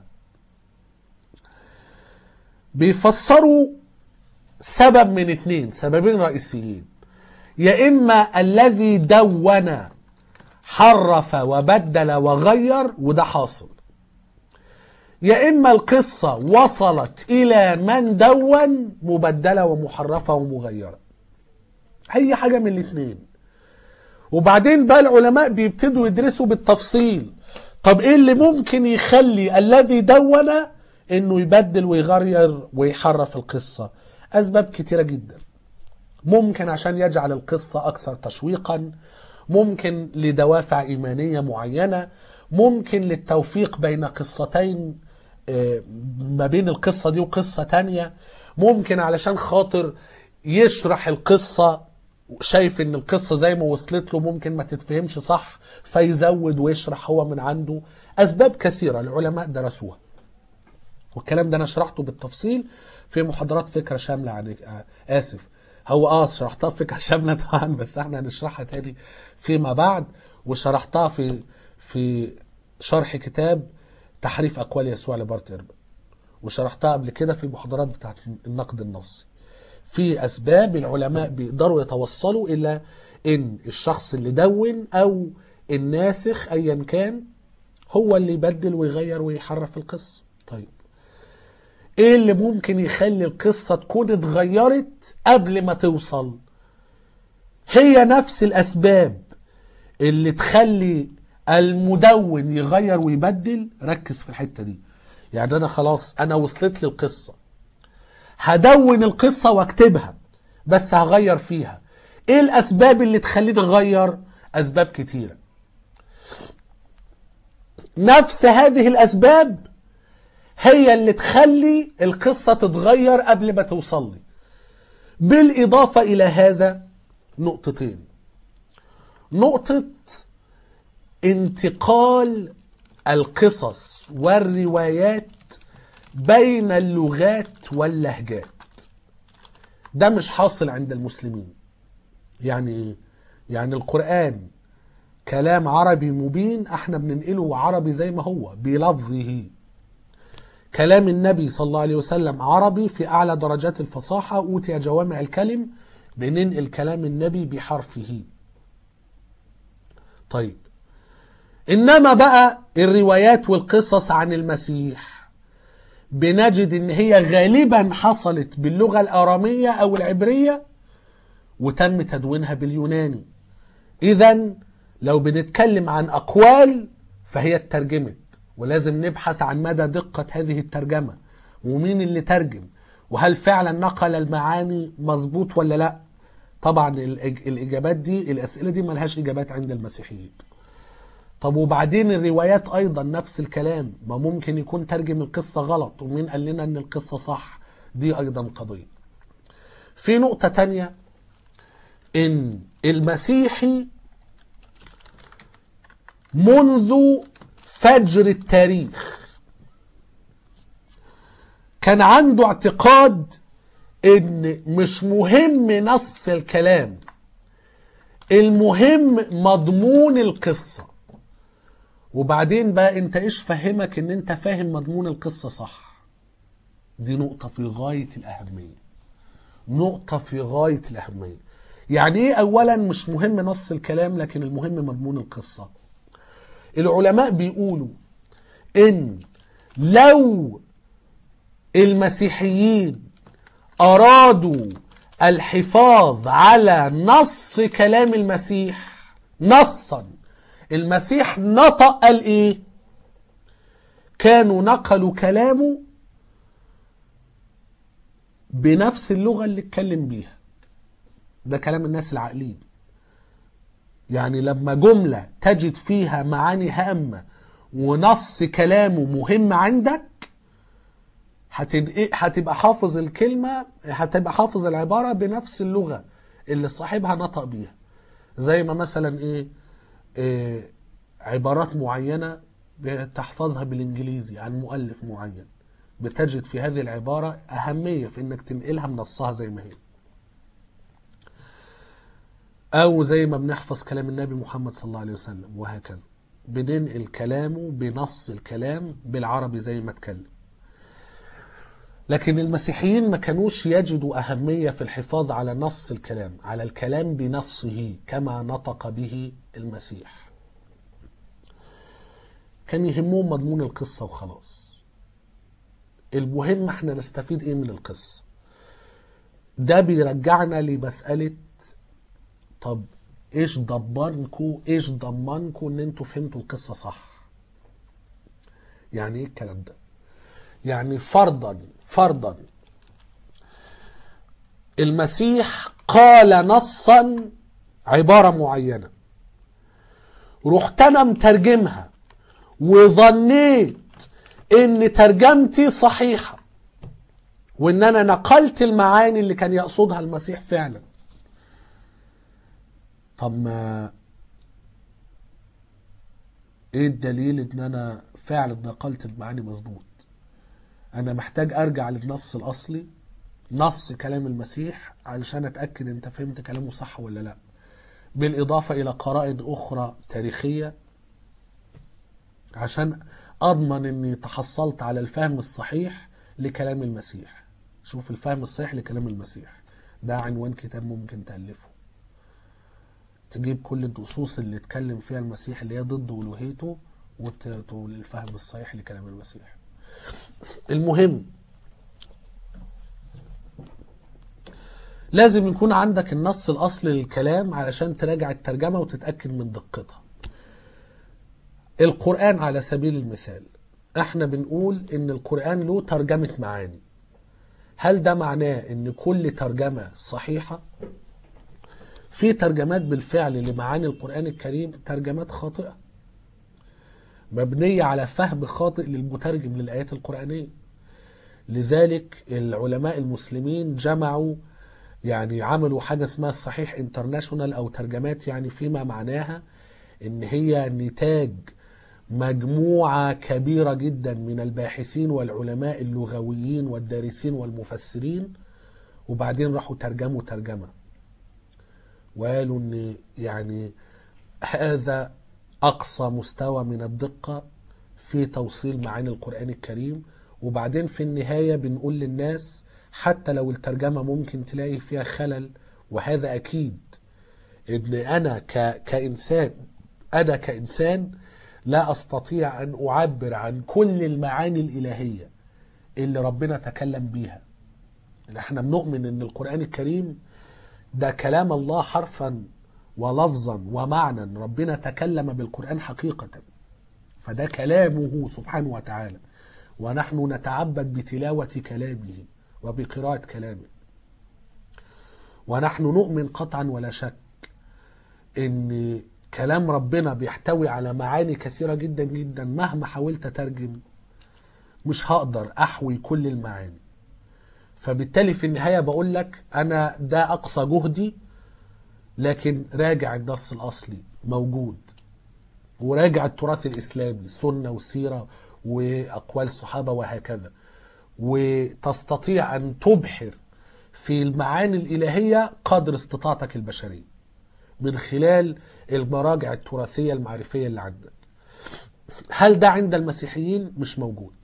بيفسروا سبب من اتنين سببين رئيسيين يا إما الذي دون حرف وبدل وغير وده حاصل يا إما القصة وصلت إلى من دون مبدلة ومحرفة ومغيرة أي حاجة من الاتنين وبعدين بقى العلماء بيبتدوا يدرسوا بالتفصيل طب ايه اللي ممكن يخلي الذي دون انه يبدل ويغير ويحرف القصة اسباب كتيرة جدا ممكن عشان يجعل القصة اكثر تشويقا ممكن لدوافع ايمانية معينة ممكن للتوفيق بين قصتين آه، ما بين القصة دي وقصة تانية ممكن علشان خاطر يشرح القصة شايف ان القصة زي ما وصلت له ممكن ما تتفهمش صح فيزود ويشرح هو من عنده اسباب كثيرة العلماء درسوها والكلام ده انا شرحته بالتفصيل في محاضرات فكرة شاملة عن آه، اسف هو اه شرحتها في فكرة شاملة طبعا بس احنا هنشرحها تاني فيما بعد وشرحتها في في شرح كتاب تحريف اقوال يسوع لبارت ايربن وشرحتها قبل كده في المحاضرات بتاعت النقد النصي في اسباب العلماء بيقدروا يتوصلوا الى ان الشخص اللي دون او الناسخ ايا كان هو اللي يبدل ويغير ويحرف القصه طيب ايه اللي ممكن يخلي القصه تكون اتغيرت قبل ما توصل هي نفس الاسباب اللي تخلي المدون يغير ويبدل ركز في الحته دي يعني انا خلاص انا وصلت لي القصه هدون القصة واكتبها بس هغير فيها ايه الاسباب اللي تخليني اغير اسباب كتيرة نفس هذه الاسباب هي اللي تخلي القصة تتغير قبل ما توصل لي بالاضافة الى هذا نقطتين نقطة انتقال القصص والروايات بين اللغات واللهجات ده مش حاصل عند المسلمين يعني ايه يعني القرآن كلام عربي مبين احنا بننقله عربي زي ما هو بلفظه كلام النبي صلى الله عليه وسلم عربي في اعلى درجات الفصاحة اوتي جوامع الكلم بننقل كلام النبي بحرفه طيب انما بقى الروايات والقصص عن المسيح بنجد ان هي غالبا حصلت باللغة الارامية او العبرية وتم تدوينها باليوناني اذا لو بنتكلم عن اقوال فهي اترجمت ولازم نبحث عن مدى دقة هذه الترجمة ومين اللي ترجم وهل فعلا نقل المعاني مظبوط ولا لا طبعا الإج- الاجابات دي الاسئلة دي ملهاش اجابات عند المسيحيين طب وبعدين الروايات ايضا نفس الكلام ما ممكن يكون ترجم القصة غلط ومين قال لنا ان القصة صح دي ايضا قضية في نقطة تانية ان المسيحي منذ فجر التاريخ كان عنده اعتقاد ان مش مهم نص الكلام المهم مضمون القصه وبعدين بقى انت ايش فهمك ان انت فاهم مضمون القصة صح دي نقطة في غاية الأهمية نقطة في غاية الأهمية يعني ايه أولا مش مهم نص الكلام لكن المهم مضمون القصة العلماء بيقولوا ان لو المسيحيين أرادوا الحفاظ على نص كلام المسيح نصا المسيح نطق قال ايه كانوا نقلوا كلامه بنفس اللغة اللي اتكلم بيها ده كلام الناس العاقلين يعني لما جملة تجد فيها معاني هامة ونص كلامه مهم عندك هتبقى هتبقى حافظ الكلمة هتبقى حافظ العبارة بنفس اللغة اللي صاحبها نطق بيها زي ما مثلا ايه, إيه عبارات معينة تحفظها بالانجليزي عن مؤلف معين بتجد في هذه العبارة أهمية في انك تنقلها من نصها زي ما هي أو زي ما بنحفظ كلام النبي محمد صلى الله عليه وسلم وهكذا بننقل كلامه بنص الكلام بالعربي زي ما اتكلم لكن المسيحيين ما كانوش يجدوا أهمية في الحفاظ على نص الكلام على الكلام بنصه كما نطق به المسيح كان يهمهم مضمون القصة وخلاص المهم احنا نستفيد ايه من القصة ده بيرجعنا لمسألة طب ايش ضمنكوا ايش ضمنكوا ان انتوا فهمتوا القصة صح يعني ايه الكلام ده يعني فرضا فرضا المسيح قال نصا عبارة معينة رحت انا مترجمها وظنيت ان ترجمتي صحيحة وان انا نقلت المعاني اللي كان يقصدها المسيح فعلا طب ما ايه الدليل ان انا فعلا نقلت المعاني مظبوط انا محتاج ارجع للنص الاصلي نص كلام المسيح علشان اتاكد انت فهمت كلامه صح ولا لا بالاضافه الى قرائن اخرى تاريخيه عشان اضمن اني تحصلت على الفهم الصحيح لكلام المسيح شوف الفهم الصحيح لكلام المسيح ده عنوان كتاب ممكن تالفه تجيب كل النصوص اللي اتكلم فيها المسيح اللي هي ضد الوهيته وتقول الفهم الصحيح لكلام المسيح المهم لازم يكون عندك النص الاصلي للكلام علشان تراجع الترجمه وتتاكد من دقتها القران على سبيل المثال احنا بنقول ان القران له ترجمه معاني هل ده معناه ان كل ترجمه صحيحه في ترجمات بالفعل لمعاني القران الكريم ترجمات خاطئه مبنية على فهم خاطئ للمترجم للآيات القرآنية لذلك العلماء المسلمين جمعوا يعني عملوا حاجة اسمها الصحيح انترناشونال أو ترجمات يعني فيما معناها إن هي نتاج مجموعة كبيرة جدا من الباحثين والعلماء اللغويين والدارسين والمفسرين وبعدين راحوا ترجموا ترجمة وقالوا إن يعني هذا أقصى مستوى من الدقة في توصيل معاني القرآن الكريم وبعدين في النهاية بنقول للناس حتى لو الترجمة ممكن تلاقي فيها خلل وهذا أكيد إن أنا ك... كإنسان أنا كإنسان لا أستطيع أن أعبر عن كل المعاني الإلهية اللي ربنا تكلم بيها احنا بنؤمن ان القرآن الكريم ده كلام الله حرفا ولفظا ومعنى ربنا تكلم بالقرآن حقيقة فده كلامه سبحانه وتعالى ونحن نتعبد بتلاوة كلامه وبقراءة كلامه ونحن نؤمن قطعا ولا شك ان كلام ربنا بيحتوي على معاني كثيرة جدا جدا مهما حاولت اترجم مش هقدر احوي كل المعاني فبالتالي في النهاية بقول لك انا ده اقصى جهدي لكن راجع النص الاصلي موجود وراجع التراث الاسلامي السنه والسيره واقوال الصحابه وهكذا وتستطيع ان تبحر في المعاني الالهيه قدر استطاعتك البشريه من خلال المراجع التراثيه المعرفيه اللي عندك هل ده عند المسيحيين مش موجود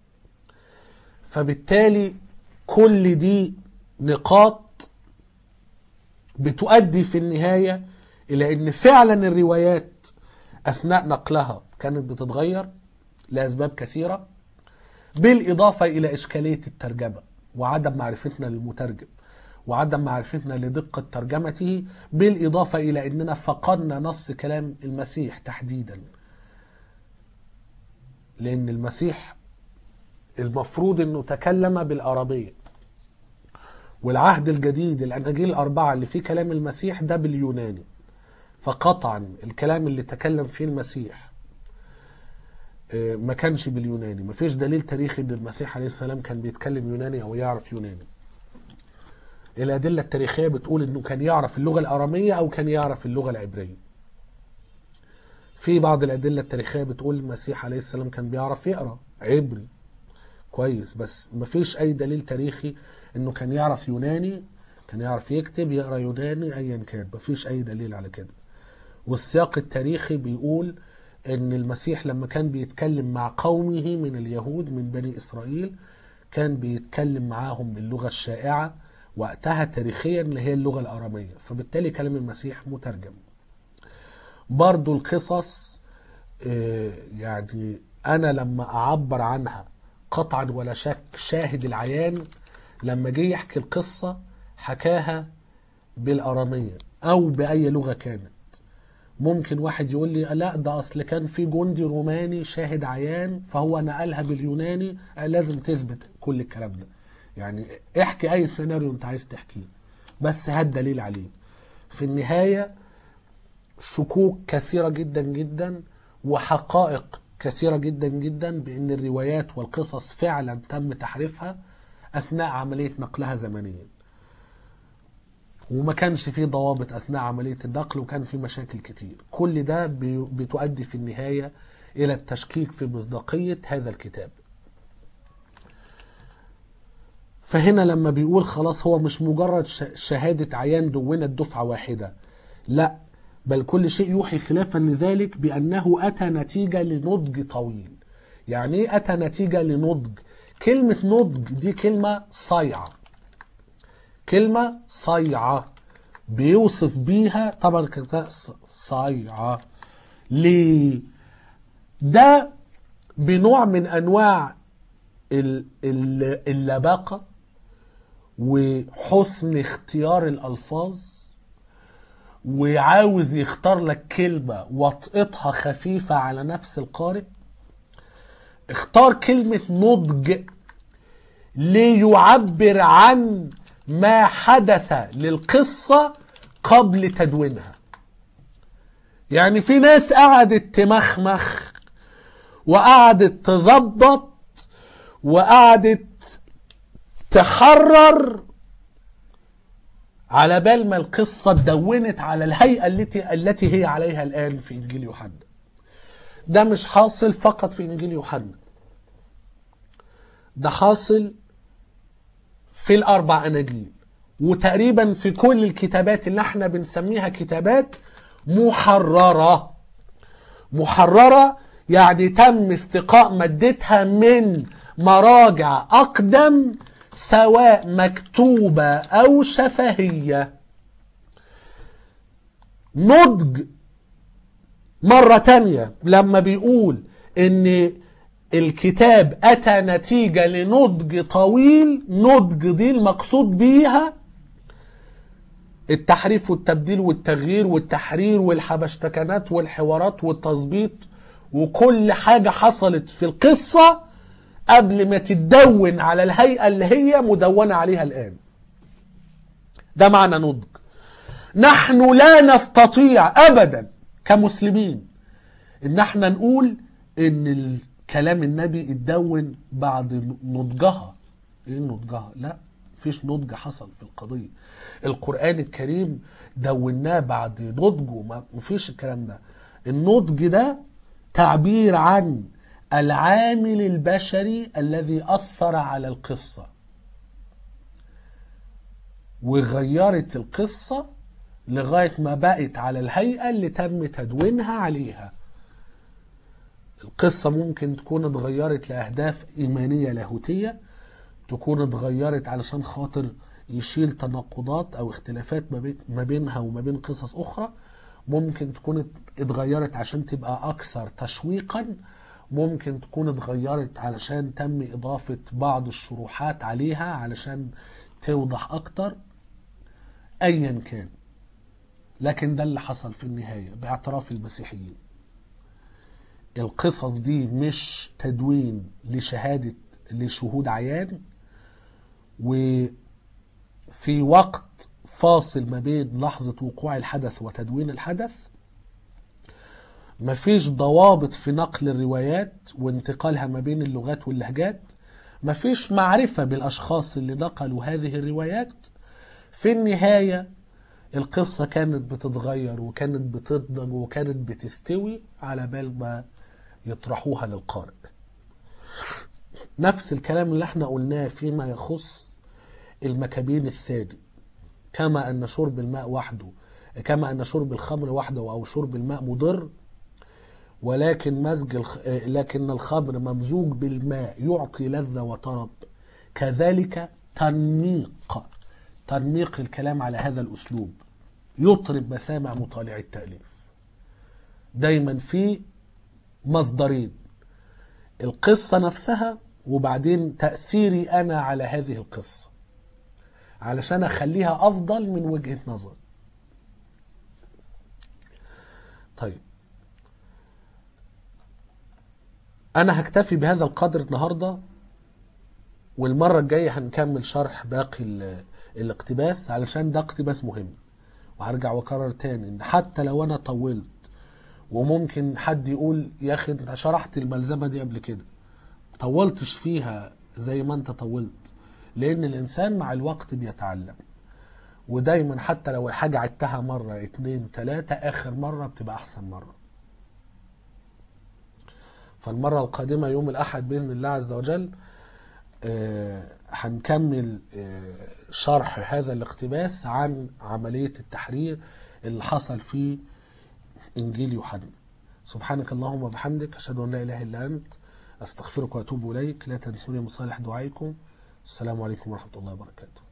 فبالتالي كل دي نقاط بتؤدي في النهاية إلى أن فعلا الروايات أثناء نقلها كانت بتتغير لأسباب كثيرة بالإضافة إلى إشكالية الترجمة وعدم معرفتنا للمترجم وعدم معرفتنا لدقة ترجمته بالإضافة إلى أننا فقدنا نص كلام المسيح تحديدا لأن المسيح المفروض أنه تكلم بالعربية والعهد الجديد الأناجيل الأربعة اللي فيه كلام المسيح ده باليوناني فقطعا الكلام اللي تكلم فيه المسيح آه، ما كانش باليوناني ما فيش دليل تاريخي ان المسيح عليه السلام كان بيتكلم يوناني او يعرف يوناني الأدلة التاريخية بتقول إنه كان يعرف اللغة الأرامية أو كان يعرف اللغة العبرية. في بعض الأدلة التاريخية بتقول المسيح عليه السلام كان بيعرف يقرأ عبري كويس بس مفيش أي دليل تاريخي إنه كان يعرف يوناني كان يعرف يكتب يقرأ يوناني أيا كان مفيش أي دليل على كده. والسياق التاريخي بيقول إن المسيح لما كان بيتكلم مع قومه من اليهود من بني إسرائيل كان بيتكلم معاهم باللغة الشائعة وقتها تاريخيا اللي هي اللغة الأرامية فبالتالي كلام المسيح مترجم برضو القصص آه، يعني أنا لما أعبر عنها قطعا ولا شك شاهد العيان لما جه يحكي القصة حكاها بالأرامية أو بأي لغة كانت ممكن واحد يقول لي لا ده اصل كان في جندي روماني شاهد عيان فهو نقلها باليوناني آه، لازم تثبت كل الكلام ده يعني احكي اي سيناريو انت عايز تحكيه بس هات دليل عليه في النهاية شكوك كثيرة جدا جدا وحقائق كثيرة جدا جدا بان الروايات والقصص فعلا تم تحريفها اثناء عملية نقلها زمنيا وما كانش فيه ضوابط اثناء عمليه النقل وكان في مشاكل كتير كل ده بي- بتؤدي في النهايه الى التشكيك في مصداقيه هذا الكتاب فهنا لما بيقول خلاص هو مش مجرد ش- شهاده عيان دونت دفعه واحده لا بل كل شيء يوحي خلافا لذلك بانه اتى نتيجه لنضج طويل يعني ايه اتى نتيجه لنضج كلمه نضج دي كلمه صايعه كلمة صيعة بيوصف بيها طبعا كده صيعة ليه؟ ده بنوع من أنواع ال- ال- اللباقة وحسن اختيار الألفاظ وعاوز يختار لك كلمة وطئتها خفيفة على نفس القارئ اختار كلمة نضج ليعبر عن ما حدث للقصة قبل تدوينها يعني في ناس قعدت تمخمخ وقعدت تظبط وقعدت تحرر على بال ما القصة اتدونت على الهيئة التي التي هي عليها الآن في إنجيل يوحنا ده مش حاصل فقط في إنجيل يوحنا ده حاصل في الأربع أناجيل وتقريبا في كل الكتابات اللي احنا بنسميها كتابات محررة محررة يعني تم استقاء مادتها من مراجع أقدم سواء مكتوبة أو شفهية نضج مرة تانية لما بيقول ان الكتاب اتى نتيجة لنضج طويل نضج دي المقصود بيها التحريف والتبديل والتغيير والتحرير والحبشتكنات والحوارات والتظبيط وكل حاجة حصلت في القصة قبل ما تتدون على الهيئة اللي هي مدونة عليها الآن ده معنى نضج نحن لا نستطيع أبدا كمسلمين ان احنا نقول ان الكلام النبي اتدون بعد نضجها ايه نضجها لا مفيش نضج حصل في القضية القرآن الكريم دوناه بعد نضجه ما- مفيش الكلام ده النضج ده تعبير عن العامل البشري الذي أثر على القصة وغيرت القصة لغاية ما بقت على الهيئة اللي تم تدوينها عليها القصة ممكن تكون اتغيرت لأهداف إيمانية لاهوتية تكون اتغيرت علشان خاطر يشيل تناقضات أو اختلافات ما بين- ما بينها وما بين قصص أخرى ممكن تكون ات- اتغيرت عشان تبقى أكثر تشويقا ممكن تكون اتغيرت علشان تم إضافة بعض الشروحات عليها علشان توضح أكتر أيا كان لكن ده اللي حصل في النهاية باعتراف المسيحيين القصص دي مش تدوين لشهادة لشهود عيان وفي وقت فاصل ما بين لحظة وقوع الحدث وتدوين الحدث مفيش ضوابط في نقل الروايات وانتقالها ما بين اللغات واللهجات مفيش معرفة بالأشخاص اللي نقلوا هذه الروايات في النهاية القصة كانت بتتغير وكانت بتنضج وكانت بتستوي على بال ما يطرحوها للقارئ نفس الكلام اللي احنا قلناه فيما يخص المكابين الثاني كما أن شرب الماء وحده كما أن شرب الخمر وحده أو شرب الماء مضر ولكن مزج الخ... آه، لكن الخمر ممزوج بالماء يعطي لذة وطرب كذلك تنميق تنميق الكلام على هذا الأسلوب يطرب مسامع مطالع التأليف دايما في مصدرين القصة نفسها وبعدين تأثيري أنا على هذه القصة علشان أخليها أفضل من وجهة نظر طيب أنا هكتفي بهذا القدر النهاردة والمرة الجاية هنكمل شرح باقي ال- الاقتباس علشان ده اقتباس مهم وهرجع واكرر تاني ان حتى لو انا طولت وممكن حد يقول يا اخي انت شرحت الملزمه دي قبل كده طولتش فيها زي ما انت طولت لان الانسان مع الوقت بيتعلم ودايما حتى لو الحاجه عدتها مره اتنين تلاته اخر مره بتبقى احسن مره فالمره القادمه يوم الاحد باذن الله عز وجل آه، هنكمل آه، شرح هذا الاقتباس عن عملية التحرير اللي حصل في إنجيل يوحنا سبحانك اللهم وبحمدك أشهد أن لا إله إلا أنت أستغفرك وأتوب إليك لا تنسوني من صالح دعائكم السلام عليكم ورحمة الله وبركاته